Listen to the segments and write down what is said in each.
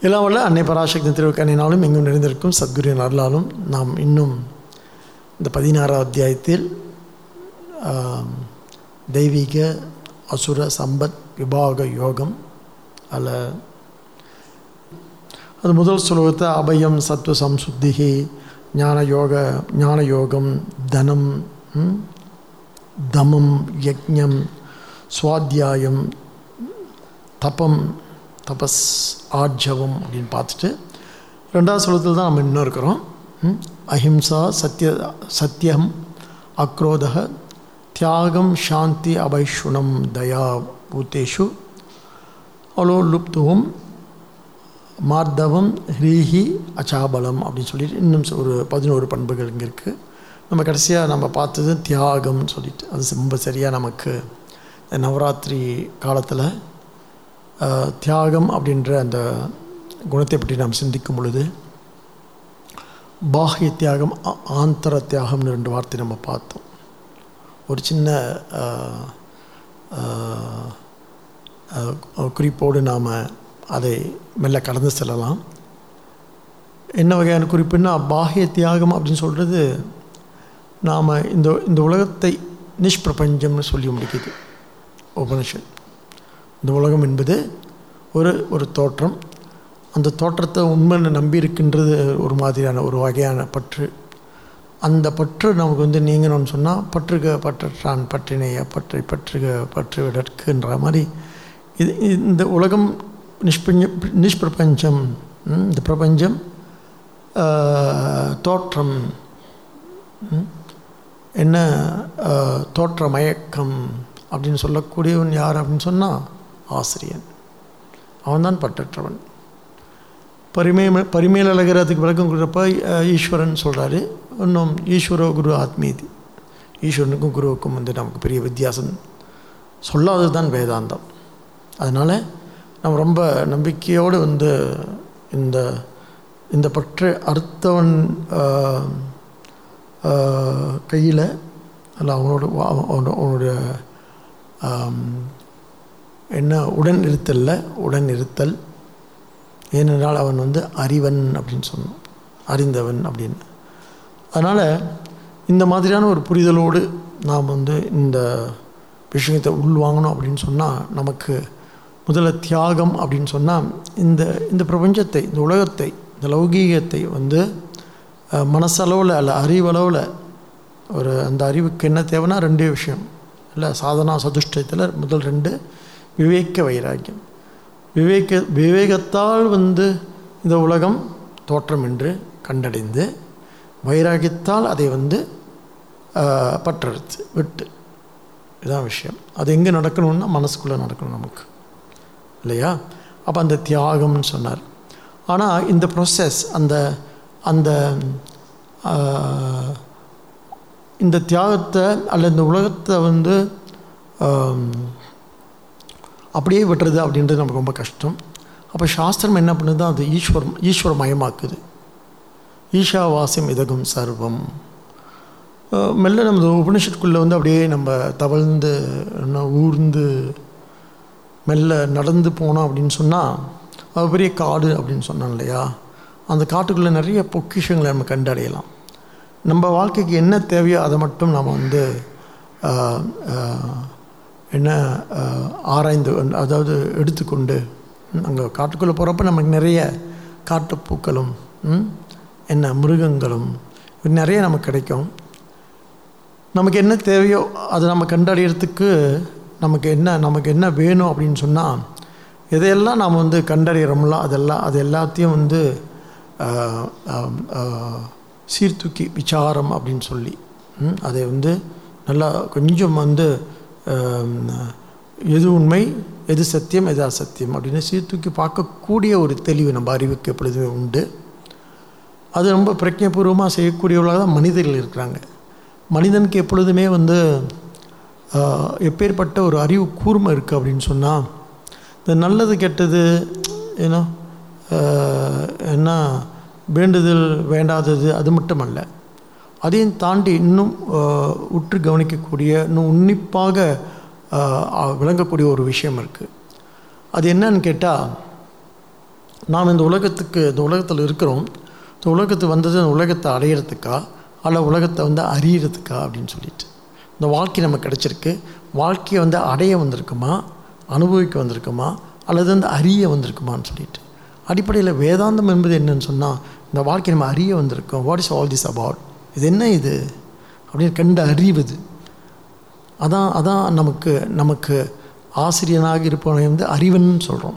எல்லாம் வல்ல அன்னை பராசக்தி திருவக்கண்ணினாலும் எங்கும் நிறைந்திருக்கும் சத்குருவின் அருளாலும் நாம் இன்னும் இந்த பதினாறாம் அத்தியாயத்தில் ஆம், தெய்வீக அசுர சம்பத் விபாக யோகம் அதில் அது முதல் ஸ்லோகத்தை அபயம் சத்வ சம்சுத்திகி ஞான யோக ஞான யோகம் தனம் ம், தமம் யக்ஞம் சுவாத்தியாயம் தபம் தபஸ் ஆர்ஜவம் அப்படின்னு பார்த்துட்டு ரெண்டாவது ஸ்லோகத்தில் தான் நம்ம இன்னும் இருக்கிறோம் ம், அஹிம்சா சத்ய சத்தியம் அக்ரோதக தியாகம் சாந்தி அபைஷுணம் தயா பூத்தேஷு அலோலுப்துவம் மார்தவம் ஹ்ரீஹி அச்சாபலம் அப்படின்னு சொல்லிட்டு இன்னும் ஒரு பதினோரு பண்புகள் இங்கே இருக்குது நம்ம கடைசியாக நம்ம பார்த்தது தியாகம்னு சொல்லிட்டு அது ரொம்ப சரியாக நமக்கு இந்த நவராத்திரி காலத்தில் ஆஹ், தியாகம் அப்படின்ற அந்த குணத்தை பற்றி நாம் சிந்திக்கும் பொழுது பாஹ்ய தியாகம் ஆ- ஆந்தர தியாகம்னு ரெண்டு வார்த்தை நம்ம பார்த்தோம் ஒரு சின்ன ஆஹ், ஆஹ், ஆஹ், குறிப்போடு நாம் அதை மெல்ல கடந்து செல்லலாம் என்ன வகையான குறிப்புன்னா பாஹ்ய தியாகம் அப்படின்னு சொல்கிறது நாம் இந்த இந்த உலகத்தை நிஷ்பிரபஞ்சம்னு சொல்லி முடிக்குது உபனிஷத் இந்த உலகம் என்பது ஒரு ஒரு தோற்றம் அந்த தோற்றத்தை உண்மைன்னு நம்பி இருக்கின்றது ஒரு மாதிரியான ஒரு வகையான பற்று அந்த பற்று நமக்கு வந்து நீங்கணும்னு சொன்னால் பற்றுக பற்றற்றான் பற்றினைய பற்றை பற்றுக பற்று விடற்குன்ற மாதிரி இது இந்த உலகம் நிஷ்பஞ்ச நிஷ்பிரபஞ்சம் ம், இந்த பிரபஞ்சம் ஆஹ், தோற்றம் ம், என்ன ஆஹ், தோற்ற மயக்கம் அப்படின்னு சொல்லக்கூடியவன் யார் அப்படின்னு சொன்னால் ஆசிரியன் அவன்தான் பற்றற்றவன் பரிமே பரிமேல் அழகிறதுக்கு விளக்கம் கொடுக்குறப்ப அஹ், ஈஸ்வரன் சொல்கிறாரு இன்னும் ஈஸ்வரோ குரு ஆத்மீதி ஈஸ்வரனுக்கும் குருவுக்கும் வந்து நமக்கு பெரிய வித்தியாசம் சொல்லாதது தான் வேதாந்தம் அதனால் நம்ம ரொம்ப நம்பிக்கையோடு வந்து இந்த இந்த பற்று அறுத்தவன் கையில் அல்ல அவனோட வா- அவனோட- அவனுடைய ஆம், என்ன உடன் இருத்தல்ல உடன் இருத்தல் ஏனென்றால் அவன் வந்து அறிவன் அப்படின்னு சொன்னான் அறிந்தவன் அப்படின்னு அதனால் இந்த மாதிரியான ஒரு புரிதலோடு நாம் வந்து இந்த விஷயத்தை உள்வாங்கணும் அப்படின்னு சொன்னால் நமக்கு முதல்ல தியாகம் அப்படின்னு சொன்னால் இந்த இந்த பிரபஞ்சத்தை இந்த உலகத்தை இந்த லௌகீகத்தை வந்து அஹ், மனசளவில் அல்ல அறிவளவில் ஒரு அந்த அறிவுக்கு என்ன தேவைன்னா ரெண்டே விஷயம் இல்லை சாதனா சதுஷ்டயத்தில் முதல் ரெண்டு விவேக்க வைராக்கியம் விவேக விவேகத்தால் வந்து இந்த உலகம் தோற்றம் என்று கண்டடைந்து வைராகியத்தால் அதை வந்து ஆஹ், பற்றறுத்து விட்டு இதுதான் விஷயம் அது எங்கே நடக்கணும்னா மனசுக்குள்ளே நடக்கணும் நமக்கு இல்லையா அப்போ அந்த தியாகம்னு சொன்னார் ஆனால் இந்த ப்ரொசஸ் அந்த அந்த ஆஹ், இந்த தியாகத்தை அல்ல இந்த உலகத்தை வந்து ஆம், அப்படியே விட்டுறது அப்படின்றது நமக்கு ரொம்ப கஷ்டம் அப்போ சாஸ்திரம் என்ன பண்ணுது அது ஈஸ்வரம் ஈஸ்வரமயமாக்குது ஈஷாவாசியம் இதகம் சர்வம் அஹ் மெல்ல நமது உபனிஷத்துக்குள்ளே வந்து அப்படியே நம்ம தவழ்ந்து என்ன ஊர்ந்து மெல்ல நடந்து போனோம் அப்படின்னு சொன்னால் அது பெரிய காடு அப்படின்னு சொன்னோம் இல்லையா அந்த காட்டுக்குள்ளே நிறைய பொக்கிஷங்களை நம்ம கண்டடையலாம் நம்ம வாழ்க்கைக்கு என்ன தேவையோ அதை மட்டும் நாம் வந்து ஆஹ், ஆஹ், என்ன ஆஹ், ஆராய்ந்து கொண்டு- அதாவது எடுத்துக்கொண்டு அங்கே காட்டுக்குள்ளே போகிறப்ப நமக்கு நிறைய காட்டுப்பூக்களும் ம், என்ன மிருகங்களும் இது நிறைய நமக்கு கிடைக்கும் நமக்கு என்ன தேவையோ அதை நம்ம கண்டறியறதுக்கு நமக்கு என்ன நமக்கு என்ன வேணும் அப்படின்னு சொன்னால் எதையெல்லாம் நாம் வந்து கண்டறியறோம்ல அதெல்லாம் அது எல்லாத்தையும் வந்து ஆஹ், ஆஹ், ஆஹ், சீர்தூக்கி விசாரம் அப்படின்னு சொல்லி ம், அதை வந்து நல்லா கொஞ்சம் வந்து ஆஹ், எது உண்மை எது சத்தியம் எது அசத்தியம் அப்படின்னு சீர்தூக்கி பார்க்கக்கூடிய ஒரு தெளிவு நம்ம அறிவுக்கு எப்பொழுதுமே உண்டு அது ரொம்ப பிரஜைபூர்வமாக செய்யக்கூடியவர்களாக தான் மனிதர்கள் இருக்கிறாங்க மனிதனுக்கு எப்பொழுதுமே வந்து ஆஹ், எப்பேற்பட்ட ஒரு அறிவு கூர்மை இருக்குது அப்படின்னு சொன்னால் இந்த நல்லது கெட்டது ஏன்னா ஆஹ், என்ன வேண்டுதல் வேண்டாதது அது மட்டுமல்ல அதையும் தாண்டி இன்னும் ஆஹ், உற்று கவனிக்கக்கூடிய இன்னும் உன்னிப்பாக ஆஹ், ஆஹ், விளங்கக்கூடிய ஒரு விஷயம் இருக்குது அது என்னன்னு கேட்டால் நாம் இந்த உலகத்துக்கு இந்த உலகத்தில் இருக்கிறோம் இந்த உலகத்துக்கு வந்தது இந்த உலகத்தை அடையிறதுக்கா அல்ல உலகத்தை வந்து அறியறதுக்கா அப்படின்னு சொல்லிட்டு இந்த வாழ்க்கை நமக்கு கிடச்சிருக்கு வாழ்க்கையை வந்து அடைய வந்திருக்குமா அனுபவிக்க வந்திருக்குமா அல்லது வந்து அறிய வந்திருக்குமான்னு சொல்லிட்டு அடிப்படையில் வேதாந்தம் என்பது என்னன்னு சொன்னால் இந்த வாழ்க்கை நம்ம அறிய வந்திருக்கோம் what is all this about இது என்ன இது அப்படின்னு கண்டு அறிவது அதான் அதான் நமக்கு நமக்கு ஆசிரியனாக இருப்பவனை வந்து அறிவன் சொல்கிறோம்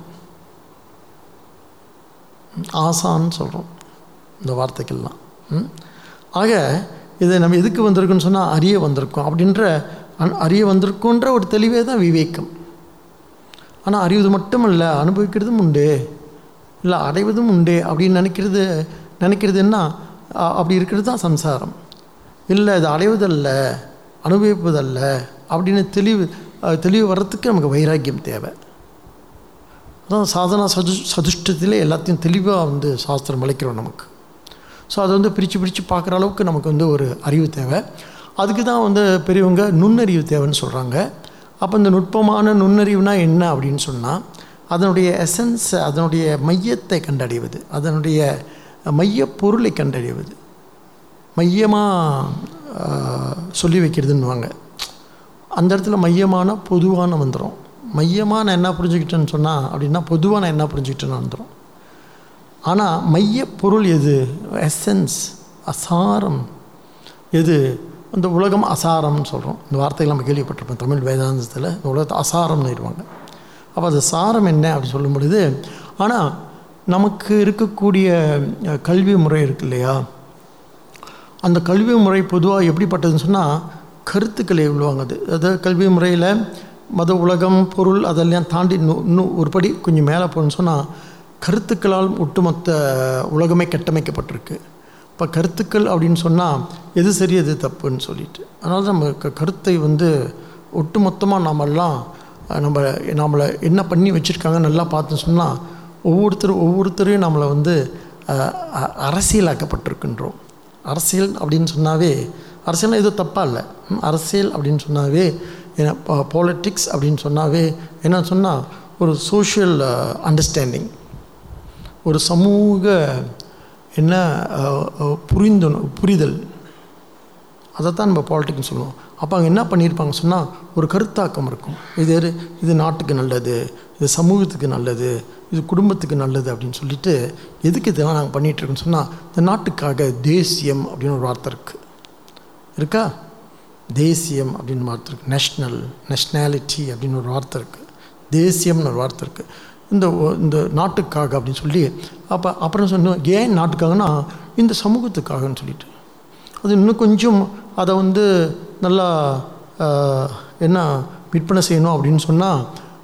ஆசான்னு சொல்கிறோம் இந்த வார்த்தைக்கெல்லாம் ம்? ஆக இதை நம்ம எதுக்கு வந்திருக்குன்னு சொன்னால் அறிய வந்திருக்கோம் அப்படின்ற அன்- அறிய வந்திருக்கோன்ற ஒரு தெளிவே தான் விவேகம் ஆனால் அறிவது மட்டும் இல்லை அனுபவிக்கிறதும் உண்டு இல்லை அடைவதும் உண்டு அப்படின்னு நினைக்கிறது நினைக்கிறது என்ன அ- அப்படி இருக்கிறது தான் சம்சாரம் இல்லை இது அடைவதல்ல அனுபவிப்பதல்ல அப்படின்னு தெளிவு அஹ், தெளிவு வர்றதுக்கு நமக்கு வைராக்கியம் தேவை அதான் சாதனா சது சதுஷ்டத்திலே எல்லாத்தையும் தெளிவாக வந்து சாஸ்திரம் அழைக்கிறோம் நமக்கு ஸோ அதை வந்து பிரித்து பிரித்து பார்க்குற அளவுக்கு நமக்கு வந்து ஒரு அறிவு தேவை அதுக்கு தான் வந்து பெரியவங்க நுண்ணறிவு தேவைன்னு சொல்கிறாங்க அப்போ இந்த நுட்பமான நுண்ணறிவுனா என்ன அப்படின்னு சொன்னால் அதனுடைய எசன்ஸ் அதனுடைய மையத்தை கண்டறிவது அதனுடைய மைய பொருளை கண்டறிவது மையமாக சொல்லி வைக்கிறதுன்னுவாங்க அந்த இடத்துல மையமான பொதுவான வந்துடும் மையமாக நான் என்ன புரிஞ்சுக்கிட்டேன்னு சொன்னால் அப்படின்னா பொதுவாக நான் என்ன புரிஞ்சுக்கிட்டேன்னு வந்துடும் ஆனால் மைய பொருள் எது எசன்ஸ் அசாரம் எது இந்த உலகம் அசாரம்னு சொல்கிறோம் இந்த வார்த்தைகள் நம்ம கேள்விப்பட்டிருப்போம் தமிழ் வேதாந்தத்தில் இந்த உலகத்தை அசாரம்னு இருவாங்க அப்போ அது சாரம் என்ன அப்படி சொல்லும் பொழுது ஆனால் நமக்கு இருக்கக்கூடிய அஹ், கல்வி முறை இருக்கு இல்லையா அந்த கல்வி முறை பொதுவாக எப்படிப்பட்டதுன்னு சொன்னால் கருத்துக்களை விழுவாங்க அது அதாவது கல்வி முறையில் மத உலகம் பொருள் அதெல்லாம் தாண்டி இன்னும் இன்னும் ஒரு படி கொஞ்சம் மேலே போகணும்னு சொன்னால் கருத்துக்களால் ஒட்டுமொத்த உலகமே கட்டமைக்கப்பட்டிருக்கு இப்போ கருத்துக்கள் அப்படின்னு சொன்னால் எது சரி எது தப்புன்னு சொல்லிட்டு அதனால நம்ம க கருத்தை வந்து ஒட்டுமொத்தமாக நாமெல்லாம் அஹ், நம்ம நம்மளை என்ன பண்ணி வச்சுருக்காங்க நல்லா பார்த்து சொன்னால் ஒவ்வொருத்தரும் ஒவ்வொருத்தரையும் நம்மளை வந்து அஹ், அ- அரசியலாக்கப்பட்டிருக்கின்றோம் அரசியல் அப்படின்னு சொன்னாவே அரசியல்னா எதுவும் தப்பாக இல்லை ம், அரசியல் அப்படின்னு சொன்னாவே பாலிட்டிக்ஸ் அப்படின்னு சொன்னாவே என்ன சொன்னால் ஒரு சோஷியல் அண்டர்ஸ்டாண்டிங் ஒரு சமூக என்ன அஹ், அஹ், புரிந்துண புரிதல் அதைத்தான் நம்ம பாலிட்டிக்ஸ்னு சொல்லுவோம் அப்போ அங்கே என்ன பண்ணியிருப்பாங்க சொன்னால் ஒரு கருத்தாக்கம் இருக்கும் இது எது- இது நாட்டுக்கு நல்லது இது சமூகத்துக்கு நல்லது இது குடும்பத்துக்கு நல்லது அப்படின்னு சொல்லிட்டு எதுக்கு இதெல்லாம் நாங்கள் பண்ணிகிட்ருக்கோன்னு சொன்னால் இந்த நாட்டுக்காக தேசியம் அப்படின்னு ஒரு வார்த்தை இருக்குது இருக்கா தேசியம் அப்படின்னு வார்த்தை இருக்குது நேஷ்னல் நேஷ்னாலிட்டி அப்படின்னு ஒரு வார்த்தை இருக்குது தேசியம்னு ஒரு வார்த்தை இருக்குது இந்த ஒ- இந்த நாட்டுக்காக அப்படின்னு சொல்லி அப்போ அப்புறம் சொன்னோம் ஏன் நாட்டுக்காகனா இந்த சமூகத்துக்காகன்னு சொல்லிட்டு அது இன்னும் கொஞ்சம் அதை வந்து நல்லா ஆஹ், என்ன விற்பனை செய்யணும் அப்படின்னு சொன்னால்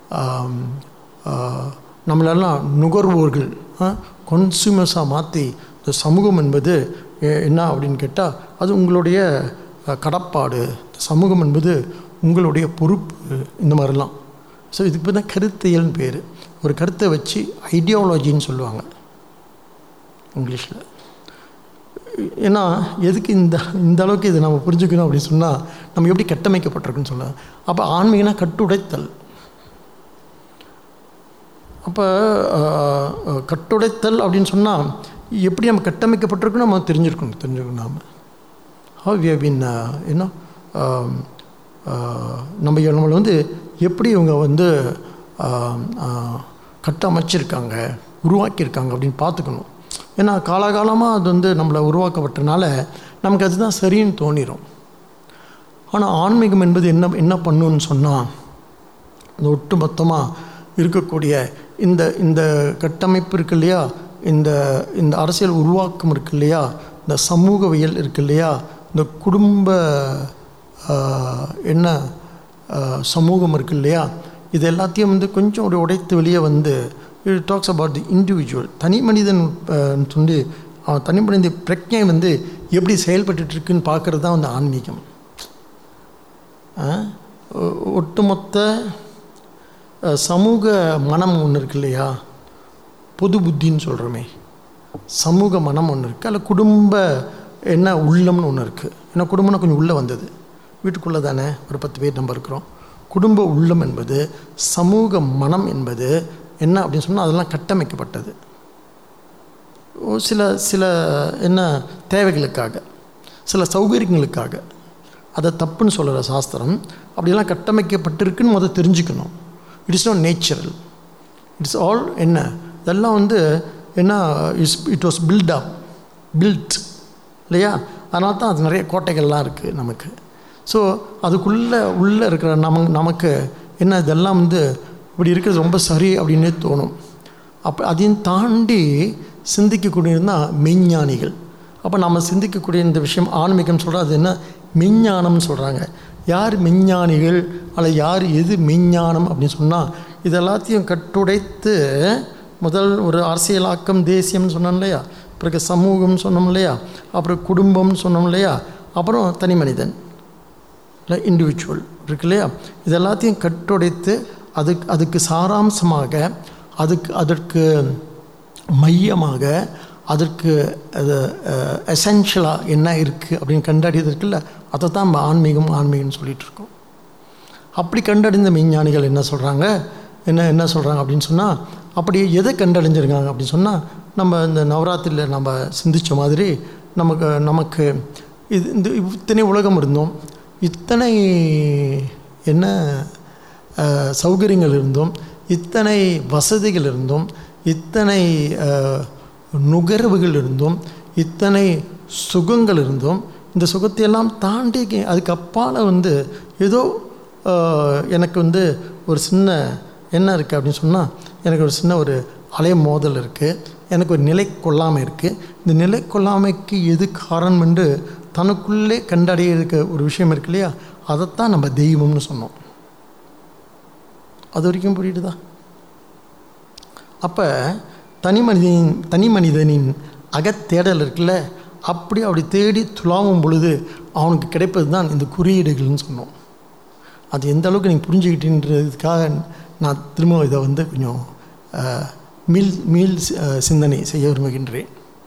நம்மளெல்லாம் நுகர்வோர்கள் கன்சூமர்ஸாக மாற்றி இந்த சமூகம் என்பது எ- என்ன அப்படின்னு கேட்டால் அது உங்களுடைய அஹ், கடப்பாடு இந்த சமூகம் என்பது உங்களுடைய பொறுப்பு இந்த மாதிரிலாம் ஸோ இதுக்கு பேர் தான் கருத்தியல்னு பேர் ஒரு கருத்தை வச்சு ஐடியாலஜின்னு சொல்லுவாங்க இங்கிலீஷில் ஏன்னா எதுக்கு இந்த இந்த அளவுக்கு இதை நம்ம புரிஞ்சுக்கணும் அப்படின்னு சொன்னால் நம்ம எப்படி கட்டமைக்கப்பட்டிருக்குன்னு சொல்ல அப்போ ஆன்மீகனா கட்டுடைத்தல் அப்போ கட்டுடைத்தல் அப்படின்னு சொன்னால் எப்படி நம்ம கட்டமைக்கப்பட்டிருக்குன்னு நம்ம தெரிஞ்சிருக்கணும் தெரிஞ்சுக்கணும் நாம் how we have been uh, you know um, uh, நம்ம நம்மளை வந்து எப்படி இவங்க வந்து ஆம், ஆ, கட்டமைச்சிருக்காங்க உருவாக்கியிருக்காங்க அப்படின்னு பார்த்துக்கணும் ஏன்னா காலாகாலமாக அது வந்து நம்மளை உருவாக்கப்பட்டனால நமக்கு அதுதான் சரின்னு தோணிரும் ஆனால் ஆன்மீகம் என்பது என்ன என்ன பண்ணுன்னு சொன்னால் இந்த ஒட்டுமொத்தமாக இருக்கக்கூடிய இந்த இந்த கட்டமைப்பு இருக்கு இல்லையா இந்த இந்த அரசியல் உருவாக்கம் இருக்கு இல்லையா இந்த சமூகவியல் இருக்கு இல்லையா இந்த குடும்ப ஆஹ், என்ன ஆஹ், சமூகம் இருக்கு இல்லையா இது எல்லாத்தையும் வந்து கொஞ்சம் ஒரு உடைத்து வெளியே வந்து it talks about the individual தனி மனிதன் ஆஹ், சொல்லி அவன் தனி மனித பிரஜை வந்து எப்படி செயல்பட்டுட்டு இருக்குன்னு பார்க்குறது தான் வந்து ஆன்மீகம் ஆஹ், ஒ- ஒட்டுமொத்த அஹ், சமூக மனம் ஒன்று இருக்கு இல்லையா பொது புத்தின்னு சொல்கிறோமே சமூக மனம் ஒன்று இருக்குது அதில் குடும்ப என்ன உள்ளம்னு ஒன்று இருக்குது ஏன்னா குடும்பம்னா கொஞ்சம் உள்ளே வந்தது வீட்டுக்குள்ளே தானே ஒரு பத்து பேர் நம்ம இருக்கிறோம் குடும்ப உள்ளம் என்பது சமூக மனம் என்பது என்ன அப்படின்னு சொன்னால் அதெல்லாம் கட்டமைக்கப்பட்டது ஒரு சில சில என்ன தேவைகளுக்காக சில சௌகரியங்களுக்காக அதை தப்புன்னு சொல்கிற சாஸ்திரம் அப்படியெல்லாம் கட்டமைக்கப்பட்டிருக்குன்னு முதல் தெரிஞ்சுக்கணும் it is not natural it's all என்ன இதெல்லாம் வந்து என்ன is it was built up built இல்லையா அதனால தான் அது நிறைய கோட்டைகள்லாம் இருக்குது நமக்கு ஸோ அதுக்குள்ளே உள்ளே இருக்கிற நம நமக்கு என்ன இதெல்லாம் வந்து இப்படி இருக்கிறது ரொம்ப சரி அப்படின்னே தோணும் அப்போ அதையும் தாண்டி சிந்திக்கக்கூடியதுதான் மெய்ஞானிகள் அப்போ நம்ம சிந்திக்கக்கூடிய இந்த விஷயம் ஆன்மீகம் சொல்கிறது அது என்ன மெய்ஞானம்னு சொல்கிறாங்க யார் மெய்ஞானிகள் அல்ல யார் எது மெய்ஞானம் அப்படின்னு சொன்னால் இது எல்லாத்தையும் கட்டுடைத்து முதல் ஒரு அரசியலாக்கம் தேசியம்னு சொன்னோம் இல்லையா பிறகு சமூகம் சொன்னோம் இல்லையா அப்புறம் குடும்பம்னு சொன்னோம் இல்லையா அப்புறம் தனி மனிதன் இல்லை இண்டிவிஜுவல் இருக்கு இல்லையா இது எல்லாத்தையும் கட்டுடைத்து அதுக்கு அதுக்கு சாராம்சமாக அதுக்கு அதற்கு மையமாக அதற்கு அது எசென்ஷியலாக என்ன இருக்குது அப்படின்னு கண்டறியது இருக்குல்ல அதை தான் நம்ம ஆன்மீகம் ஆன்மீகம்னு சொல்லிகிட்டு இருக்கோம் அப்படி கண்டறிந்த மெய்ஞானிகள் என்ன சொல்கிறாங்க என்ன என்ன சொல்கிறாங்க அப்படின்னு சொன்னால் அப்படி எதை கண்டறிஞ்சிருக்காங்க அப்படின்னு சொன்னால் நம்ம இந்த நவராத்திரியில் நம்ம சிந்தித்த மாதிரி நமக்கு நமக்கு இது இந்த இத்தனை உலகம் இருந்தோம் இத்தனை என்ன அஹ், சௌகரியங்கள் இருந்தோம் இத்தனை வசதிகள் இருந்தோம் இத்தனை அஹ், நுகர்வுகள் இருந்தோம் இத்தனை சுகங்கள் இருந்தோம் இந்த சுகத்தையெல்லாம் தாண்டி அதுக்கு அப்பால் வந்து ஏதோ அஹ், எனக்கு வந்து ஒரு சின்ன என்ன இருக்குது அப்படின்னு சொன்னால் எனக்கு ஒரு சின்ன ஒரு அலை மோதல் இருக்குது எனக்கு ஒரு நிலை கொள்ளாமை இருக்குது இந்த நிலை கொள்ளாமைக்கு எது காரணம் என்று தனக்குள்ளே கண்டடைய இருக்க ஒரு விஷயம் இருக்கு இல்லையா அதைத்தான் நம்ம தெய்வம்னு சொன்னோம் அது வரைக்கும் புரியுதுதா அப்போ தனி மனிதனின் தனி மனிதனின் அகத்தேடல் இருக்குல்ல அப்படி அப்படி தேடி துளாவும் பொழுது அவனுக்கு கிடைப்பது தான் இந்த குறியீடுகள்னு சொன்னோம் அது எந்த அளவுக்கு நீங்கள் புரிஞ்சுக்கிட்டீன்றதுக்காக நான் திரும்ப இதை வந்து கொஞ்சம் அஹ், மீள் மீள் சி- அஹ், சிந்தனை செய்ய விரும்புகின்றேன்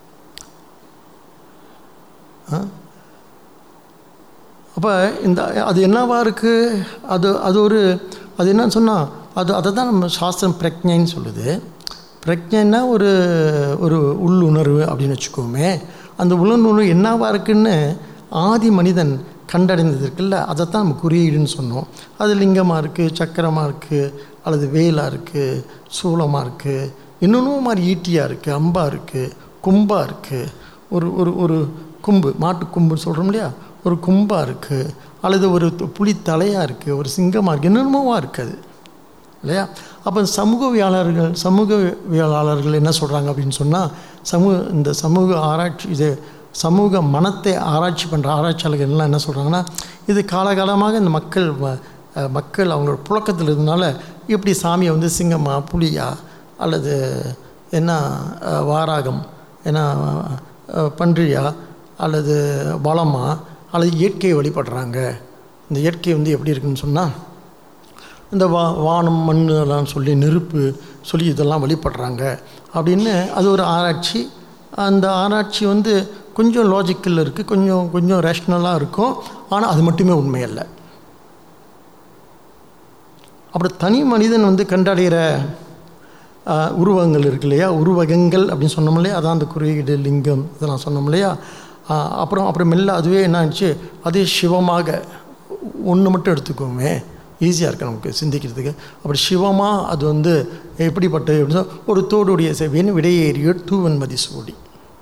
அப்போ இந்த அது என்னவா இருக்குது அது அது ஒரு அது என்னன்னு சொன்னால் அது அதை தான் நம்ம சாஸ்திரம் பிரக்ஞைன்னு சொல்லுது பிரக்ஞைன்னா ஒரு ஒரு உள்ளுணர்வு அப்படின்னு வச்சுக்கோமே அந்த உள்ளுணர்வு என்னவா இருக்குன்னு ஆதி மனிதன் கண்டடைந்தது இருக்குல்ல அதை தான் நம்ம குறியீடுன்னு சொன்னோம் அது லிங்கமாக இருக்குது சக்கரமாக இருக்குது அல்லது வேலாக இருக்குது சூளமாக இருக்குது இன்னொன்றும் மாதிரி ஈட்டியாக இருக்குது அம்பாக இருக்குது கும்பாக இருக்குது ஒரு ஒரு ஒரு கொம்பு மாட்டு கொம்புன்னு சொல்கிறோம் இல்லையா ஒரு கொம்பாக இருக்குது அல்லது ஒரு து- புலி தலையாக இருக்குது ஒரு சிங்கமாக இருக்குது என்னென்னமோவா இருக்குது இல்லையா அப்போ சமூகவியலாளர்கள் சமூகவியலாளர்கள் என்ன சொல்கிறாங்க அப்படின்னு சொன்னால் சமூக இந்த சமூக ஆராய்ச்சி இது சமூக மனத்தை ஆராய்ச்சி பண்ணுற ஆராய்ச்சியாளர்கள் எல்லாம் என்ன சொல்கிறாங்கன்னா இது காலகாலமாக இந்த மக்கள் வ- அஹ் மக்கள் அவங்களோட புழக்கத்தில் இருந்தனால இப்படி சாமியை வந்து சிங்கமா புலியா அல்லது என்ன அஹ், வாராகம் என்ன அஹ், பன்றியா அல்லது பலமா அல்லது இயற்கையை வழிபடுறாங்க இந்த இயற்கை வந்து எப்படி இருக்குன்னு சொன்னால் இந்த வா வானம் மண் எல்லாம் சொல்லி நெருப்பு சொல்லி இதெல்லாம் வழிபடுறாங்க அப்படின்னு அது ஒரு ஆராய்ச்சி அந்த ஆராய்ச்சி வந்து கொஞ்சம் லாஜிக்கல் இருக்குது கொஞ்சம் கொஞ்சம் ரேஷ்னலாக இருக்கும் ஆனால் அது மட்டுமே உண்மை அல்ல அப்படி தனி மனிதன் வந்து கண்டடைகிற ஆஹ், உருவங்கள் இருக்கு இல்லையா உருவகங்கள் அப்படின்னு சொன்னோம் இல்லையா அதான் அந்த குறியீடு லிங்கம் இதெல்லாம் சொன்னோம் இல்லையா ஆஹ், அப்புறம் அப்புறம் மெல்ல அதுவே என்ன ஆச்சு அதே சிவமாக ஒன்று மட்டும் எடுத்துக்கோமே ஈஸியாக இருக்கு நமக்கு சிந்திக்கிறதுக்கு அப்படி சிவமாக அது வந்து எப்படிப்பட்டது அப்படின்னு சொன்னா, ஒரு தோடுடைய செவியன் விடையேறிய தூவன்மதி சூடி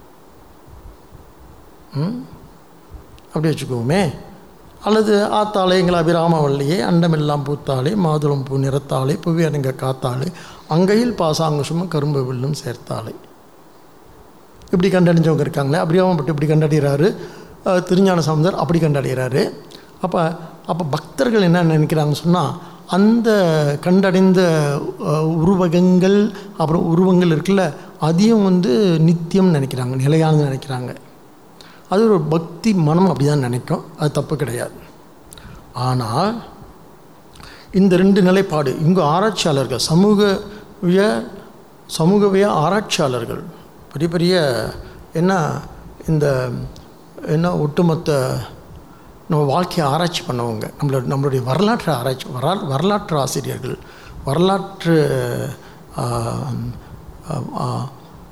ம் அப்படி வச்சுக்குவோமே அல்லது ஆத்தாளே எங்கள் அபிராமவல்லியே அண்டமெல்லாம் பூத்தாளே மாதுளம் பூ நிறத்தாளே புவி அடங்க காத்தாளே அங்கையில் பாசாங்குஷமும் கரும்பு வில்லும் சேர்த்தாளே இப்படி கண்டறிஞ்சவங்க இருக்காங்களே அபிராமப்பட்டு இப்படி கண்டறிகிறாரு அஹ், திருஞான சமுதர் அப்படி கண்டறிகிறாரு அப்போ அப்போ பக்தர்கள் என்ன நினைக்கிறாங்கன்னு சொன்னால் அந்த கண்டடைந்த அஹ், உருவகங்கள் அப்புறம் உருவங்கள் இருக்குல்ல அதையும் வந்து நித்தியம் நினைக்கிறாங்க நிலையானது நினைக்கிறாங்க அது ஒரு பக்தி மனம் அப்படி தான் நினைக்கும் அது தப்பு கிடையாது ஆனால் இந்த ரெண்டு நிலைப்பாடு இங்கு ஆராய்ச்சியாளர்கள் சமூகவிய சமூகவிய ஆராய்ச்சியாளர்கள் பெரிய பெரிய என்ன இந்த என்ன ஒட்டுமொத்த நம்ம வாழ்க்கையை ஆராய்ச்சி பண்ணவங்க நம்மளோட நம்மளுடைய வரலாற்று ஆராய்ச்சி வரா வரலாற்று ஆசிரியர்கள் வரலாற்று ஆ, ஆ, ஆ,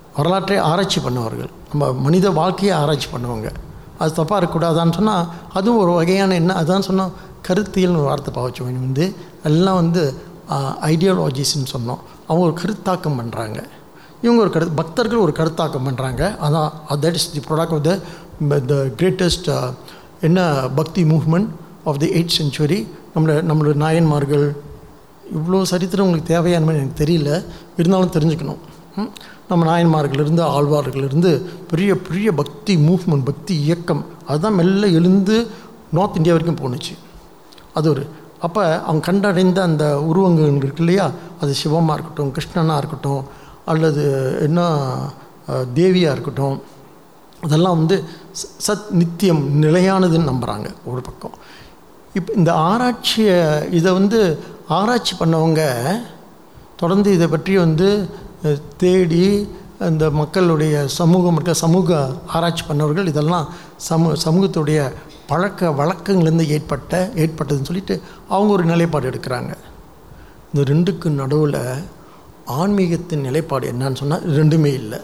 வரலாற்றை ஆராய்ச்சி பண்ணவர்கள் நம்ம மனித வாழ்க்கையை ஆராய்ச்சி பண்ணுவாங்க அது தப்பாக இருக்கக்கூடாதான்னு சொன்னால் அதுவும் ஒரு வகையான என்ன அதான் சொன்னால் கருத்தியல்னு ஒரு வார்த்தை பாவச்சவன் வந்து எல்லாம் வந்து ஐடியாலஜிஸ்ன்னு சொன்னோம் அவங்க ஒரு கருத்தாக்கம் பண்ணுறாங்க இவங்க ஒரு கரு பக்தர்கள் ஒரு கருத்தாக்கம் பண்ணுறாங்க அதான் that is the product of the the greatest என்ன bhakti movement of the eight century நம்மளோட நம்மளோட நாயன்மார்கள் இவ்வளோ சரித்திரம் உங்களுக்கு தேவையான எனக்கு தெரியல இருந்தாலும் தெரிஞ்சுக்கணும் ம்? நம்ம நாயன்மார்களிருந்து ஆழ்வார்களிருந்து பெரிய பெரிய பக்தி மூவ்மெண்ட் பக்தி இயக்கம் அதுதான் மெல்ல எழுந்து நார்த் இந்தியா வரைக்கும் போணுச்சு அது ஒரு அப்போ அவங்க கண்டடைந்த அந்த உருவங்கள் இருக்கு இல்லையா அது சிவமாக இருக்கட்டும் கிருஷ்ணனாக இருக்கட்டும் அல்லது என்ன அஹ், தேவியாக இருக்கட்டும் அதெல்லாம் வந்து ச- சத் நித்தியம் நிலையானதுன்னு நம்புகிறாங்க ஒரு பக்கம் இப்போ இந்த ஆராய்ச்சியை இதை வந்து ஆராய்ச்சி பண்ணவங்க தொடர்ந்து இதை பற்றி வந்து அஹ், தேடி இந்த மக்களுடைய சமூகம் இருக்க சமூக ஆராய்ச்சி பண்ணவர்கள் இதெல்லாம் சமூ சமூகத்துடைய பழக்க வழக்கங்கள்லேருந்து ஏற்பட்ட ஏற்பட்டதுன்னு சொல்லிட்டு அவங்க ஒரு நிலைப்பாடு எடுக்கிறாங்க இந்த ரெண்டுக்கு நடுவில் ஆன்மீகத்தின் நிலைப்பாடு என்னன்னு சொன்னால் ரெண்டுமே இல்லை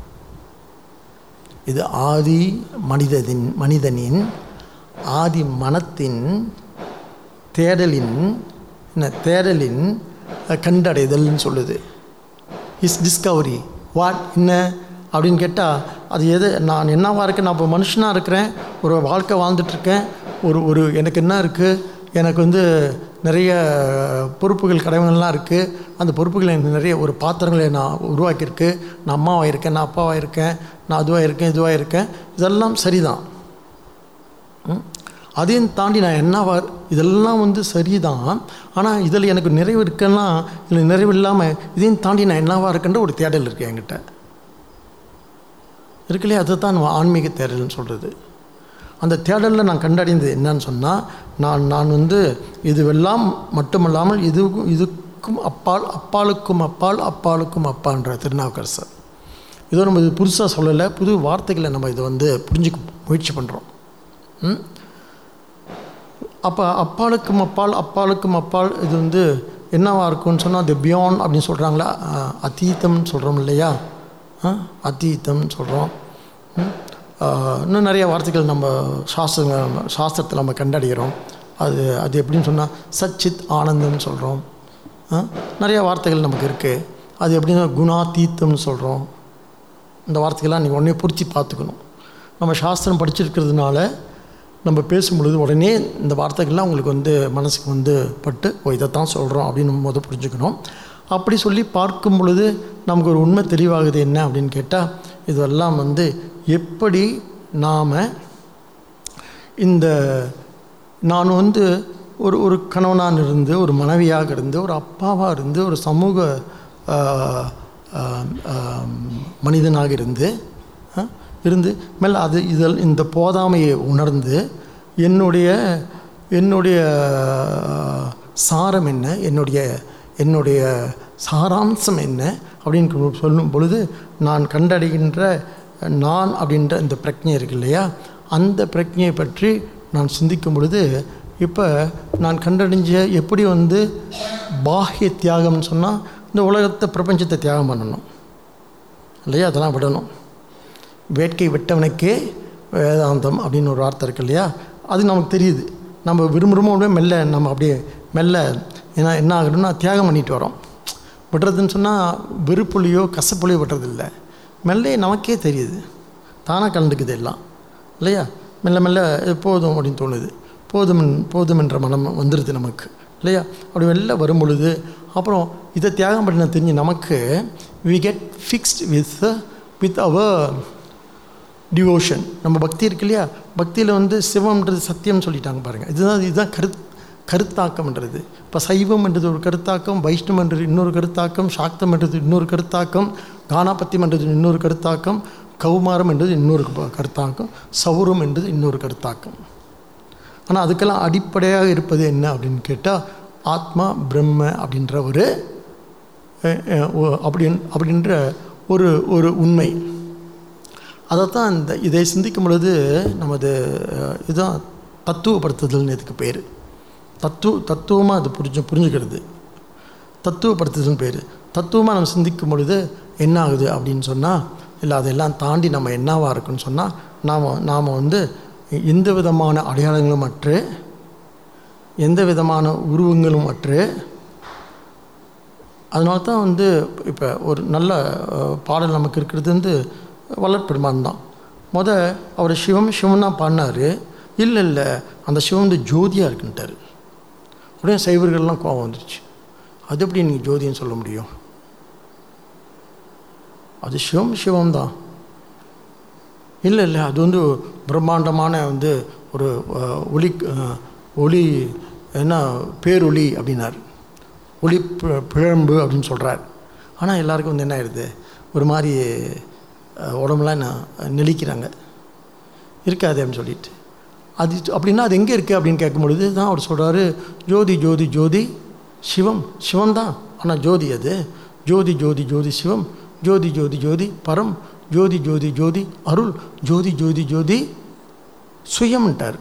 இது ஆதி மனிதனின் மனிதனின் ஆதி மனத்தின் தேடலின் என்ன தேடலின் அஹ், கண்டடைதல்னு சொல்லுது இஸ் டிஸ்கவரி வாட் என்ன அப்படின்னு கேட்டால் அது எது நான் என்னவா இருக்கேன் நான் இப்போ மனுஷனாக இருக்கிறேன் ஒரு வாழ்க்கை வாழ்ந்துட்டுருக்கேன் ஒரு ஒரு எனக்கு என்ன இருக்குது எனக்கு வந்து நிறைய பொறுப்புகள் கடமைகள்லாம் இருக்குது அந்த பொறுப்புகள் எனக்கு நிறைய ஒரு பாத்திரங்களை நான் உருவாக்கியிருக்கு நான் அம்மாவாக இருக்கேன் நான் அப்பாவாக இருக்கேன் நான் அதுவாக இருக்கேன் இதுவாக இருக்கேன் இதெல்லாம் சரிதான் ம்? அதையும் தாண்டி நான் என்னவா இதெல்லாம் வந்து சரிதான் ஆனால் இதில் எனக்கு நிறைவு இருக்கலாம் இல்லை நிறைவு இல்லாமல் இதையும் தாண்டி நான் என்னவா இருக்கேன்ற ஒரு தேடல் இருக்குது என்கிட்ட இருக்குல்லையே அதை தான் நம்ம ஆன்மீக தேடல்னு சொல்கிறது அந்த தேடலில் நான் கண்டடைந்தது என்னன்னு சொன்னால் நான் நான் வந்து இதுவெல்லாம் மட்டுமல்லாமல் இதுக்கும் இதுக்கும் அப்பால் அப்பாலுக்கும் அப்பால் அப்பாலுக்கும் அப்பான்ற திருநாவுக்கரசர் இதோ நம்ம இது புதுசாக சொல்லலை புது வார்த்தைகளை நம்ம இதை வந்து புரிஞ்சுக்க முயற்சி பண்ணுறோம் ம் அப்போ அப்பாலுக்கும் அப்பால் அப்பாலுக்கும் அப்பால் இது வந்து என்னவா இருக்கும்னு சொன்னால் அது பியாண்ட் அப்படின்னு சொல்கிறாங்களா அத்தீத்தம்னு சொல்கிறோம் இல்லையா ஆ, அத்தீத்தம்னு சொல்கிறோம் ம்? ஆ, இன்னும் நிறைய வார்த்தைகள் நம்ம சாஸ்திரங்கள் சாஸ்திரத்தில் நம்ம கண்டடைகிறோம் அது அது எப்படின்னு சொன்னால் சச்சித் ஆனந்தம்னு சொல்கிறோம் நிறைய வார்த்தைகள் நமக்கு இருக்குது அது எப்படின்னா குணாதீத்தம்னு சொல்கிறோம் இந்த வார்த்தைகள்லாம் நீங்கள் உடனே புரிச்சு பார்த்துக்கணும் நம்ம சாஸ்திரம் படிச்சிருக்கிறதுனால நம்ம பேசும் பொழுது உடனே இந்த வார்த்தைகள்லாம் உங்களுக்கு வந்து மனசுக்கு வந்து பட்டு ஓ இதைத்தான் சொல்கிறோம் அப்படின்னு முத புரிஞ்சுக்கணும் அப்படி சொல்லி பார்க்கும் பொழுது நமக்கு ஒரு உண்மை தெளிவாகுது என்ன அப்படின்னு கேட்டால் இதெல்லாம் வந்து எப்படி நாம் இந்த நான் வந்து ஒரு ஒரு கணவனாக இருந்து ஒரு மனைவியாக இருந்து ஒரு அப்பாவாக இருந்து ஒரு சமூக ஆஹ், ஆஹ், ஆஹ், மனிதனாக இருந்து ஆஹ், இருந்து மேல் அது இதில் இந்த போதாமையை உணர்ந்து என்னுடைய என்னுடைய சாரம் என்ன என்னுடைய என்னுடைய சாராம்சம் என்ன அப்படின்னு சொல்லும் பொழுது நான் கண்டடைகின்ற நான் அப்படின்ற இந்த பிரஜை இருக்கு இல்லையா அந்த பிரஜையை பற்றி நான் சிந்திக்கும் பொழுது இப்போ நான் கண்டடைஞ்ச எப்படி வந்து பாஹ்ய தியாகம்னு சொன்னால் இந்த உலகத்தை பிரபஞ்சத்தை தியாகம் பண்ணணும் இல்லையா அதெல்லாம் விடணும் வேட்கை விட்டவனுக்கே வேதாந்தம் அப்படின்னு ஒரு வார்த்தை இருக்கு இல்லையா அது நமக்கு தெரியுது நம்ம விரும்புகிறோமோ அப்படியே மெல்ல நம்ம அப்படியே மெல்ல ஏன்னா என்ன ஆகுதுன்னா தியாகம் பண்ணிட்டு வரோம் விடுறதுன்னு சொன்னால் வெறுப்புலையோ கசப்புலையோ விடுறதில்ல மெல்ல நமக்கே தெரியுது தானாக கலந்துக்குது எல்லாம் இல்லையா மெல்ல மெல்ல இது போதும் அப்படின்னு தோணுது போதும் போதும் என்ற மனம் வந்துடுது நமக்கு இல்லையா அப்படி வெளில வரும் பொழுது அப்புறம் இதை தியாகம் பண்ணின தெரிஞ்சு நமக்கு we get fixed with with our devotion நம்ம பக்தி இருக்கு இல்லையா பக்தியில் வந்து சிவம்ன்றது சத்தியம்னு சொல்லிட்டாங்க பாருங்கள் இதுதான் இதுதான் கரு கருத்தாக்கம்ன்றது இப்போ சைவம்ன்றது ஒரு கருத்தாக்கம் வைஷ்ணவன்றது இன்னொரு கருத்தாக்கம் சாக்தம்ன்றது இன்னொரு கருத்தாக்கம் கானாபத்தியம் என்றது இன்னொரு கருத்தாக்கம் கௌமாரம் என்றது இன்னொரு க- கருத்தாக்கம் சௌரம் என்றது இன்னொரு கருத்தாக்கம் ஆனால் அதுக்கெல்லாம் அடிப்படையாக இருப்பது என்ன அப்படின்னு கேட்டால் ஆத்மா பிரம்ம அப்படின்ற ஒரு அஹ், அஹ், ஒ- அப்படின் அப்படின்ற ஒரு ஒரு உண்மை அதைத்தான் இந்த இதை சிந்திக்கும் பொழுது நமது அஹ், இதுதான் தத்துவப்படுத்துதல்னு இதுக்கு பேர் தத்துவ தத்துவமாக அது புரிஞ்சு புரிஞ்சுக்கிறது தத்துவப்படுத்துதல்னு பேர் தத்துவமாக நம்ம சிந்திக்கும் பொழுது என்ன ஆகுது அப்படின்னு சொன்னால் இல்லை அதெல்லாம் தாண்டி நம்ம என்னவா இருக்குன்னு சொன்னால் நாம் நாம் வந்து எந்த விதமான அடையாளங்களும் அற்று எந்த விதமான உருவங்களும் அற்று அதனால தான் வந்து இப்போ ஒரு நல்ல அஹ், பாடல் நமக்கு இருக்கிறது வந்து வளர்ப்பெருமான் தான் முத அவர் சிவம் சிவனா பாடினார் இல்லை இல்லை அந்த சிவம் வந்து ஜோதியாக இருக்குன்ட்டார் உடனே சைவர்கள்லாம் கோபம் வந்துருச்சு அது எப்படி நீங்கள் ஜோதின்னு சொல்ல முடியும் அது சிவம் சிவம் தான் இல்லை இல்லை அது வந்து பிரம்மாண்டமான வந்து ஒரு அஹ், ஒளி அஹ், ஒளி என்ன பேரொளி அப்படின்னார் ஒளி பி- பிழம்பு அப்படின்னு சொல்கிறார் ஆனால் எல்லாருக்கும் வந்து என்ன ஆயிடுது ஒரு மாதிரி அஹ், உடம்புலாம் என்ன நெளிக்கிறாங்க இருக்காது அப்படின்னு சொல்லிட்டு அது அப்படின்னா அது எங்கே இருக்குது அப்படின்னு கேட்கும் பொழுது தான் அவர் சொல்கிறாரு ஜோதி ஜோதி ஜோதி சிவம் சிவம் தான் ஆனால் ஜோதி அது ஜோதி ஜோதி ஜோதி சிவம் ஜோதி ஜோதி ஜோதி பரம் ஜோதி ஜோதி ஜோதி அருள் ஜோதி ஜோதி ஜோதி சுயம்ன்ட்டார்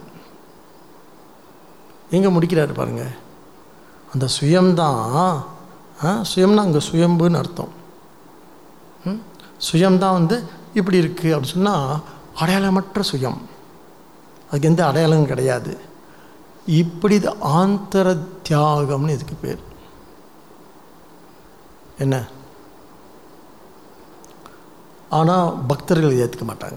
எங்கே முடிக்கிறாரு பாருங்க அந்த சுயம்தான் ஆ, சுயம்னா அங்கே சுயம்புன்னு அர்த்தம் ம்? சுயம்தான் வந்து இப்படி இருக்குது அப்படின்னு சொன்னால் அடையாளமற்ற சுயம் அதுக்கு எந்த அடையாளமும் கிடையாது இப்படி இது ஆந்தர தியாகம்னு இதுக்கு பேர் என்ன ஆனால் பக்தர்கள் இதை ஏற்றுக்க மாட்டாங்க